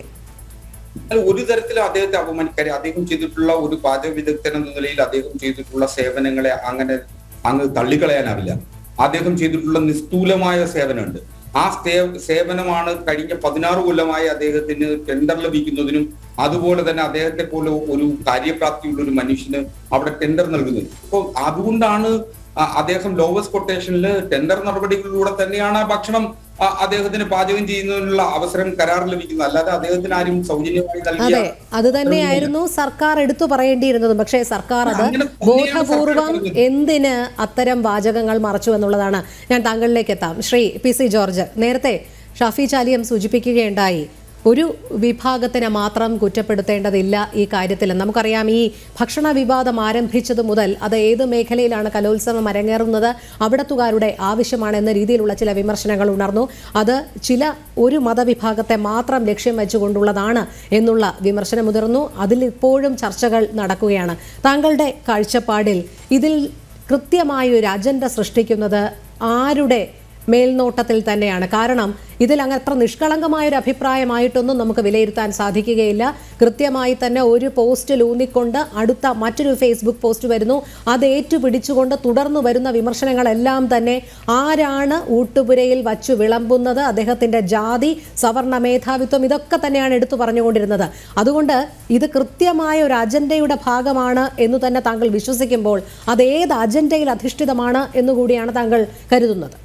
അല്ല, ഒരു തരത്തിലും അദ്ദേഹത്തെ അപമാനിക്കാതെ അദ്ദേഹം ചെയ്തിട്ടുള്ള ഒരു പാചക വിദഗ്ധൻ എന്ന നിലയിൽ അദ്ദേഹം ചെയ്തിട്ടുള്ള സേവനങ്ങളെ അങ്ങനെ അങ്ങ് തള്ളിക്കളയാനാവില്ല അദ്ദേഹം ചെയ്തിട്ടുള്ള നിസ്തൂലമായ സേവനമുണ്ട് ആ സേ- സേവനമാണ് കഴിഞ്ഞ പതിനാറ് കൊല്ലമായി അദ്ദേഹത്തിന് ടെൻഡർ ലഭിക്കുന്നതിനും അതുപോലെ തന്നെ അദ്ദേഹത്തെ പോലെ ഒരു കാര്യപ്രാപ്തിയുള്ള ഒരു മനുഷ്യന് അവിടെ ടെൻഡർ നൽകുന്നത് അപ്പോൾ അതുകൊണ്ടാണ് ആ- അദ്ദേഹം ലോവസ്റ്റ് കൊട്ടേഷനിൽ ടെൻഡർ നടപടികളിലൂടെ തന്നെയാണ് ആ ഭക്ഷണം ആ, അദ്ദേഹത്തിന് പാചകം ചെയ്യുന്നതിനുള്ള അവസരം കരാർ ലഭിക്കുന്നത് അല്ലാതെ അദ്ദേഹത്തിന് ആരും സൗജന്യമായി നൽകിയ അതെ അത് തന്നെയായിരുന്നു സർക്കാർ എടുത്തു പറയേണ്ടിയിരുന്നതും പക്ഷേ സർക്കാർ അത് അങ്ങനെ തന്നെയാണ് ബോധപൂർവം സർക്കാർ പറഞ്ഞത്. എന്തിന് അത്തരം വാചകങ്ങൾ മറച്ചു എന്നുള്ളതാണ് ഞാൻ താങ്കളിലേക്ക് എത്താം ശ്രീ പി സി ജോർജ് നേരത്തെ ഷാഫി ചാലിയം സൂചിപ്പിക്കുകയുണ്ടായി ഒരു വിഭാഗത്തിനെ മാത്രം കുറ്റപ്പെടുത്തേണ്ടതില്ല ഈ കാര്യത്തിൽ നമുക്കറിയാം ഈ ഭക്ഷണ വിവാദം ആരംഭിച്ചത് മുതൽ അത് ഏത് മേഖലയിലാണ് കലോത്സവം അരങ്ങേറുന്നത് അവിടത്തുകാരുടെ ആവശ്യമാണ് എന്ന രീതിയിലുള്ള ചില വിമർശനങ്ങൾ ഉണർന്നു അത് ചില ഒരു മതവിഭാഗത്തെ മാത്രം ലക്ഷ്യം വെച്ചുകൊണ്ടുള്ളതാണ് എന്നുള്ള വിമർശനം മുതിർന്നു അതിൽ ഇപ്പോഴും ചർച്ചകൾ നടക്കുകയാണ് താങ്കളുടെ കാഴ്ചപ്പാടിൽ ഇതിൽ കൃത്യമായ ഒരു അജണ്ട സൃഷ്ടിക്കുന്നത് ആരുടെ മേൽനോട്ടത്തിൽ തന്നെയാണ് കാരണം ഇതിൽ അങ്ങ് അത്ര നിഷ്കളങ്കമായ ഒരു അഭിപ്രായമായിട്ടൊന്നും നമുക്ക് വിലയിരുത്താൻ സാധിക്കുകയില്ല കൃത്യമായി തന്നെ ഒരു പോസ്റ്റിൽ ഊന്നിക്കൊണ്ട് അടുത്ത മറ്റൊരു ഫേസ്ബുക്ക് പോസ്റ്റ് വരുന്നു അത് ഏറ്റുപിടിച്ചുകൊണ്ട് തുടർന്നു വരുന്ന വിമർശനങ്ങളെല്ലാം തന്നെ ആരാണ് ഊട്ടുപുരയിൽ വച്ചു വിളമ്പുന്നത് അദ്ദേഹത്തിന്റെ ജാതി സവർണ മേധാവിത്വം ഇതൊക്കെ തന്നെയാണ് എടുത്തു പറഞ്ഞുകൊണ്ടിരുന്നത് അതുകൊണ്ട് ഇത് കൃത്യമായ ഒരു അജണ്ടയുടെ ഭാഗമാണ് എന്ന് തന്നെ താങ്കൾ വിശ്വസിക്കുമ്പോൾ അത് ഏത് അജണ്ടയിൽ അധിഷ്ഠിതമാണ് എന്നുകൂടിയാണ് താങ്കൾ കരുതുന്നത്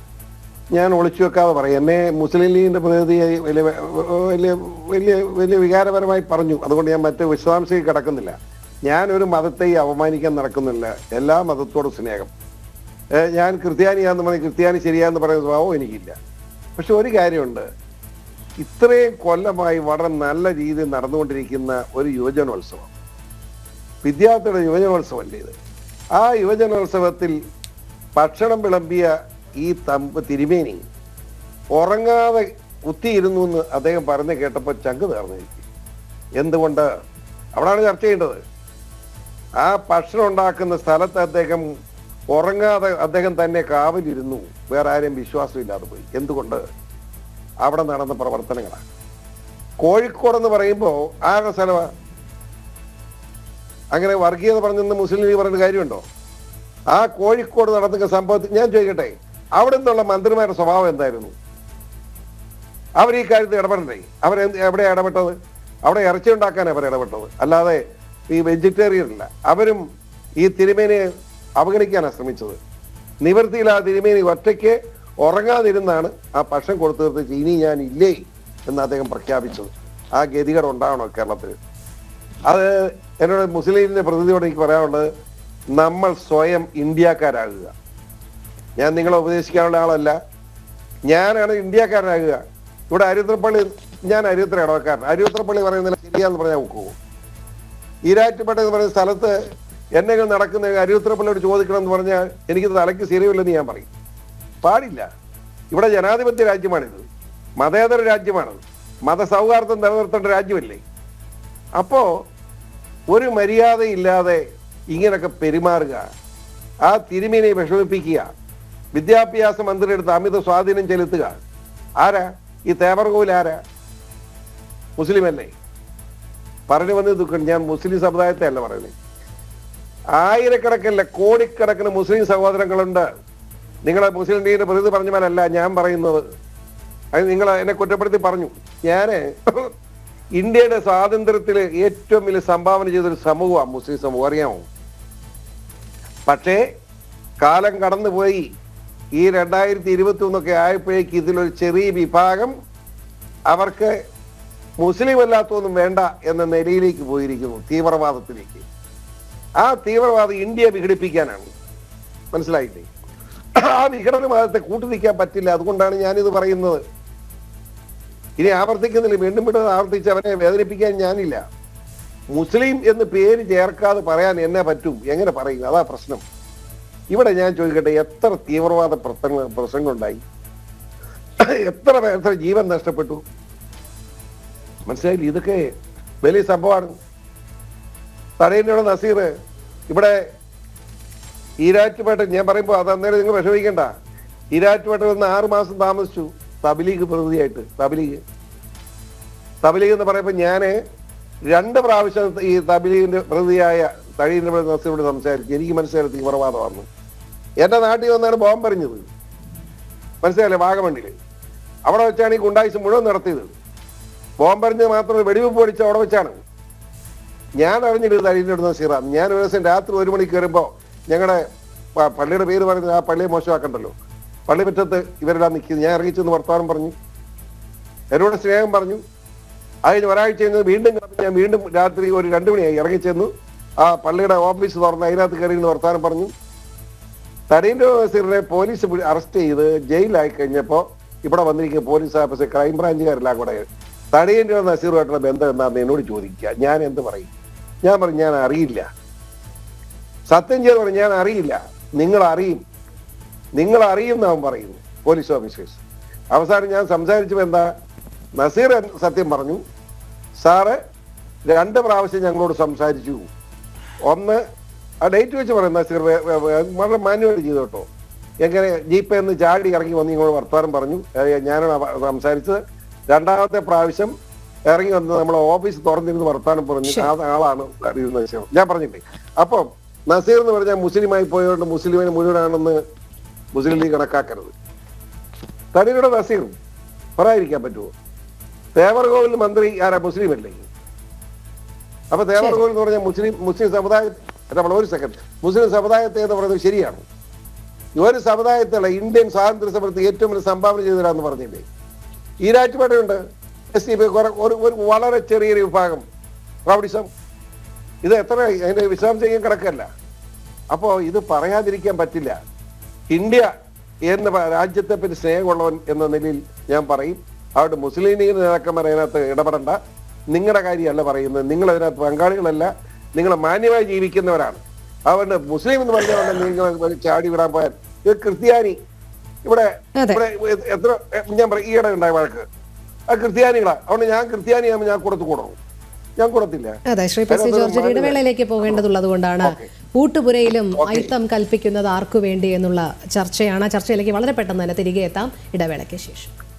ഞാൻ ഒളിച്ചു വെക്കാതെ പറയാം എന്നെ മുസ്ലിം ലീഗിന്റെ പ്രതിനിധിയായി വലിയ വലിയ വലിയ വലിയ വികാരപരമായി പറഞ്ഞു അതുകൊണ്ട് ഞാൻ മറ്റ് വിശദാംശത്തിൽ കിടക്കുന്നില്ല ഞാനൊരു മതത്തെയും അപമാനിക്കാൻ നടക്കുന്നില്ല എല്ലാ മതത്തോടും സ്നേഹം ഏഹ് ഞാൻ ക്രിസ്ത്യാനിയാന്ന് പറഞ്ഞ് ക്രിസ്ത്യാനി ശരിയാന്ന് പറയുന്ന സ്വഭാവം എനിക്കില്ല പക്ഷെ ഒരു കാര്യമുണ്ട് ഇത്രയും കൊല്ലമായി വളരെ നല്ല രീതിയിൽ നടന്നുകൊണ്ടിരിക്കുന്ന ഒരു യുവജനോത്സവം വിദ്യാർത്ഥിയുടെ യുവജനോത്സവമല്ലേ ഇത് ആ യുവജനോത്സവത്തിൽ ഭക്ഷണം വിളമ്പിയ ഈ തമ്പ് തിരുമേനി ഉറങ്ങാതെ കുത്തിയിരുന്നു എന്ന് അദ്ദേഹം പറഞ്ഞു കേട്ടപ്പോൾ ചങ്ക് തീർന്നു എനിക്ക് എന്തുകൊണ്ട് അവിടാണ് ചർച്ച ചെയ്യേണ്ടത് ആ ഭക്ഷണം ഉണ്ടാക്കുന്ന സ്ഥലത്ത് അദ്ദേഹം ഉറങ്ങാതെ അദ്ദേഹം തന്നെ കാവലിരുന്നു വേറെ ആരെയും വിശ്വാസമില്ലാതെ പോയി എന്തുകൊണ്ട് അവിടെ നടന്ന പ്രവർത്തനങ്ങളാണ് കോഴിക്കോട് എന്ന് പറയുമ്പോൾ ആരുടെ സ്ഥലമാണ് അങ്ങനെ വർഗീയത പറഞ്ഞെന്ന് മുസ്ലിം ലീഗ് പറയുന്ന കാര്യമുണ്ടോ ആ കോഴിക്കോട് നടന്ന സംഭവത്തിൽ ഞാൻ ചോദിക്കട്ടെ അവിടെ നിന്നുള്ള മന്ത്രിമാരുടെ സ്വഭാവം എന്തായിരുന്നു അവർ ഈ കാര്യത്തിൽ ഇടപെടണ്ടേ അവർ എവിടെ ഇടപെട്ടത് അവിടെ ഇറച്ചി ഉണ്ടാക്കാനാണ് അവർ ഇടപെട്ടത് അല്ലാതെ ഈ വെജിറ്റേറിയൻ അല്ല അവരും ഈ തിരുമേനിയെ അവഗണിക്കാനാണ് ശ്രമിച്ചത് നിവൃത്തിയിൽ ആ തിരുമേനി ഒറ്റയ്ക്ക് ഉറങ്ങാതിരുന്നാണ് ആ പക്ഷം കൊടുത്തു തീർത്തിച്ച് ഇനി ഞാൻ ഇല്ലേ എന്ന് അദ്ദേഹം പ്രഖ്യാപിച്ചത് ആ ഗതികേട് ഉണ്ടാവണോ കേരളത്തിൽ അത് എന്നോട് മുസ്ലിം ലീഗിന്റെ പ്രതിനിധിയോട് എനിക്ക് പറയാനുള്ളത് നമ്മൾ സ്വയം ഇന്ത്യക്കാരാകുക ഞാൻ നിങ്ങളെ ഉപദേശിക്കാനുള്ള ആളല്ല ഞാനാണ് ഇന്ത്യക്കാരനാകുക ഇവിടെ അരിത്രപ്പള്ളി ഞാൻ അരിത്ര ഇടവക്കാരൻ അരിത്രപ്പള്ളി പറയുന്നില്ല ശരിയാന്ന് പറഞ്ഞാൽ നോക്കൂ ഈരാറ്റുപേട്ട എന്ന് പറയുന്ന സ്ഥലത്ത് എന്നെങ്കിലും നടക്കുന്ന അരിത്രപ്പള്ളിയോട് ചോദിക്കണം എന്ന് പറഞ്ഞാൽ എനിക്ക് തലയ്ക്ക് ശരിയല്ലെന്ന് ഞാൻ പറയും പാടില്ല ഇവിടെ ജനാധിപത്യ രാജ്യമാണിത് മതേതര രാജ്യമാണത് മതസൗഹാർദ്ദം നിലനിർത്തേണ്ട രാജ്യമല്ലേ അപ്പോ ഒരു മര്യാദയില്ലാതെ ഇങ്ങനൊക്കെ പെരുമാറുക ആ തിരുമേനിയെ വിഷമിപ്പിക്കുക വിദ്യാഭ്യാസ മന്ത്രിയുടെ അടുത്ത് അമിത സ്വാധീനം ചെലുത്തുക ആരാ ഈ തേവർകോവിൽ ആരാ മുസ്ലിം അല്ലേ പറഞ്ഞു വന്നത് ദുഃഖം ഞാൻ മുസ്ലിം സമുദായത്തെ അല്ല പറയുന്നത് ആയിരക്കണക്കല്ല കോടിക്കണക്കിന് മുസ്ലിം സഹോദരങ്ങളുണ്ട് നിങ്ങളെ മുസ്ലിം ലീഗിന്റെ പ്രതിനിധി പറഞ്ഞ പോലല്ല ഞാൻ പറയുന്നത് അത് നിങ്ങൾ എന്നെ കുറ്റപ്പെടുത്തി പറഞ്ഞു ഞാന് ഇന്ത്യയുടെ സ്വാതന്ത്ര്യത്തിൽ ഏറ്റവും വലിയ സംഭാവന ചെയ്തൊരു സമൂഹമാണ് മുസ്ലിം സമൂഹം അറിയാമോ പക്ഷേ കാലം കടന്നുപോയി ഈ രണ്ടായിരത്തി ഇരുപത്തി ഒന്നൊക്കെ ആയപ്പോഴേക്ക് ഇതിലൊരു ചെറിയ വിഭാഗം അവർക്ക് മുസ്ലിം അല്ലാത്തൊന്നും വേണ്ട എന്ന നിലയിലേക്ക് പോയിരിക്കുന്നു തീവ്രവാദത്തിലേക്ക് ആ തീവ്രവാദം ഇന്ത്യയെ വിഘടിപ്പിക്കാനാണ് മനസ്സിലായില്ലേ ആ വിഘടനവാദത്തെ കൂട്ടുനിൽക്കാൻ പറ്റില്ല അതുകൊണ്ടാണ് ഞാനിത് പറയുന്നത് ഇനി ആവർത്തിക്കുന്നില്ല വീണ്ടും വീണ്ടും ആവർത്തിച്ച് അവനെ വേദനിപ്പിക്കാൻ ഞാനില്ല മുസ്ലിം എന്ന് പേര് ചേർക്കാതെ പറയാൻ എന്നെ പറ്റും എങ്ങനെ പറയും അതാ പ്രശ്നം ഇവിടെ ഞാൻ ചോദിക്കട്ടെ എത്ര തീവ്രവാദ പ്രസംഗ പ്രസംഗമുണ്ടായി എത്ര പേർ എത്ര ജീവൻ നഷ്ടപ്പെട്ടു മനസ്സിലായില്ല ഇതൊക്കെ വലിയ സംഭവമാണ് തടയന്നോട് നസീർ ഇവിടെ ഈരാറ്റുപേട്ട ഞാൻ പറയുമ്പോൾ അത് അന്നേരം നിങ്ങൾ വിഷമിക്കണ്ട ഈരാറ്റുപേട്ട വന്ന് ആറ് മാസം താമസിച്ചു തബലീഗ് പ്രതിനിധിയായിട്ട് തബലീഗ് തബലീഗ് എന്ന് പറയുമ്പോൾ ഞാന് രണ്ട് പ്രാവശ്യം ഈ തബലീഗിന്റെ പ്രതിയായ തഴീന്റെ നസീറോട് സംസാരിച്ചു എനിക്ക് മനസ്സിലായി തീവ്രവാദമാണെന്ന് എന്റെ നാട്ടിൽ വന്നാണ് ബോംബ് എറിഞ്ഞത് മനസ്സിലായില്ലേ വാഗമണ്ണില് അവിടെ വെച്ചാണ് ഈ ഗുണ്ടായിസ് മുഴുവൻ നടത്തിയത് ബോംബെറിഞ്ഞത് മാത്രമല്ല വെടിവെപ്പ് പൊടിച്ച അവിടെ വെച്ചാണ് ഞാൻ അറിഞ്ഞിട്ട് തഴീനോട് നസീറാം ഞാൻ ഒരു ദിവസം രാത്രി ഒരു മണിക്ക് കയറുമ്പോ ഞങ്ങളുടെ പ- പള്ളിയുടെ പേര് പറയുന്നത് ആ പള്ളിയെ മോശമാക്കണ്ടല്ലോ പള്ളി മുറ്റത്ത് ഇവരെല്ലാം നിൽക്കുന്നത് ഞാൻ ഇറങ്ങിച്ചെന്ന് വർത്തമാനം പറഞ്ഞു എന്നോട് സ്നേഹം പറഞ്ഞു അത് കഴിഞ്ഞ് ഒരാഴ്ച കഴിഞ്ഞ് വീണ്ടും കിടന്ന് ഞാൻ വീണ്ടും രാത്രി ഒരു രണ്ടു മണിയായി ഇറങ്ങിച്ചെന്നു ആ പള്ളിയുടെ ഓഫീസ് തുറന്ന് അതിനകത്ത് കയറി ഇരുന്ന് വർത്തമാനം പറഞ്ഞു തടീന്റെ നസീറിനെ പോലീസ് പിടി- അറസ്റ്റ് ചെയ്ത് ജയിലായി കഴിഞ്ഞപ്പോ ഇവിടെ വന്നിരിക്കുന്ന പോലീസ് ഓഫീസർ ക്രൈംബ്രാഞ്ചുകാരെല്ലാം കൂടെ തടീന്റെ നസീറുമായിട്ടുള്ള ബന്ധം എന്താണെന്ന് എന്നോട് ചോദിക്കുക ഞാൻ എന്ത് പറയും ഞാൻ പറഞ്ഞു ഞാൻ അറിയില്ല സത്യം ചെയ്ത് പറഞ്ഞു ഞാൻ അറിയില്ല നിങ്ങൾ അറിയും നിങ്ങൾ അറിയും എന്നാവും പറയുന്നു പോലീസ് ഓഫീസേഴ്സ് അവസാനം ഞാൻ സംസാരിച്ചപ്പോൾ എന്താ നസീർ എന്ന് സത്യം പറഞ്ഞു സാറ് രണ്ട് പ്രാവശ്യം ഞങ്ങളോട് സംസാരിച്ചു ഒന്ന് ആ ഡേറ്റ് വെച്ച് പറയും നസീർ വേ- വേ- വേ- വളരെ മാന്യമായിട്ട് ചെയ്തു കേട്ടോ എങ്ങനെ ജീപ്പേ നിന്ന് ചാടി ഇറങ്ങി വന്ന് ഇങ്ങോട്ട് വർത്തമാനം പറഞ്ഞു ഏ, ഞാനാണ് അവ- സംസാരിച്ചത് രണ്ടാമത്തെ പ്രാവശ്യം ഇറങ്ങി വന്ന് നമ്മളെ ഓഫീസ് തുറന്നിരുന്ന് വർത്തമാനം പറഞ്ഞു ആ ആളാണ് അറിയുന്ന വിഷയം ഞാൻ പറഞ്ഞില്ലേ അപ്പം നസീർ എന്ന് പറഞ്ഞാൽ മുസ്ലിമായി പോയതുകൊണ്ട് മുസ്ലിമിന് മുഴുവനാണെന്ന് മുസ്ലിം ലീഗ് കണക്കാക്കരുത് തടിയുടെ നസീർ പറയാതിരിക്കാൻ പറ്റുമോ തേവർകോവിൽ മന്ത്രി ആരാ മുസ്ലിം അല്ലേ അപ്പൊ തേവർകോവിൽ എന്ന് പറഞ്ഞാൽ മുസ്ലിം മുസ്ലിം സമുദായ നമ്മൾ ഒരു സെക്കൻഡ് മുസ്ലിം സമുദായത്തെ എന്ന് പറയുന്നത് ശരിയാണ് ഒരു സമുദായത്തിലുള്ള ഇന്ത്യൻ സ്വാതന്ത്ര്യ സമരത്തിൽ ഏറ്റവും വലിയ സംഭാവന ചെയ്തവരാന്ന് പറഞ്ഞില്ലേ ഈരാറ്റുപേട്ടയുണ്ട് എസ് ഡി പി ഒരു ഒരു വളരെ ചെറിയൊരു വിഭാഗം റൗഡിസം ഇത് എത്ര അതിന്റെ വിശദാംശം കിടക്കല്ല അപ്പോ ഇത് പറയാതിരിക്കാൻ പറ്റില്ല ഇന്ത്യ എന്ന പ- രാജ്യത്തെ പറ്റി സ്നേഹമുള്ളവൻ എന്ന നിലയിൽ ഞാൻ പറയും അതുകൊണ്ട് മുസ്ലിം ലീഗ് നേതാക്കന്മാർ അതിനകത്ത് ഇടപെടണ്ട നിങ്ങളുടെ കാര്യമല്ല പറയുന്നത് നിങ്ങൾ അതിനകത്ത് പങ്കാളികളല്ല നിങ്ങൾ മാന്യമായി ജീവിക്കുന്നവരാണ് അതുകൊണ്ട് മുസ്ലിം എന്ന് പറഞ്ഞുകൊണ്ട് നിങ്ങൾ ചാടി വിടാൻ പോയാൽ ഇത് ക്രിസ്ത്യാനി ഇവിടെ അതെ. ഇവിടെ എത്ര ഞാൻ പറയും ഈയിടെ ഉണ്ടായ വഴക്ക് ആ ക്രിസ്ത്യാനികളാ അതുകൊണ്ട് ഞാൻ ക്രിസ്ത്യാനിയാകുമ്പോൾ ഞാൻ കൊടുത്തു കൂടണം ഞാൻ കൊടുത്തില്ല അതെ ശ്രീ പി സി ജോർജ് ഒരു ഇടവേളയിലേക്ക് പോകേണ്ടതുള്ളത് കൊണ്ടാണ് ഊട്ടുപുരയിലും അയിത്തം കൽപ്പിക്കുന്നത് ആർക്കു വേണ്ടി എന്നുള്ള ചർച്ചയാണ് ആ ചർച്ചയിലേക്ക് വളരെ പെട്ടെന്ന് തന്നെ തിരികെ എത്താം ഇടവേളയ്ക്ക് ശേഷം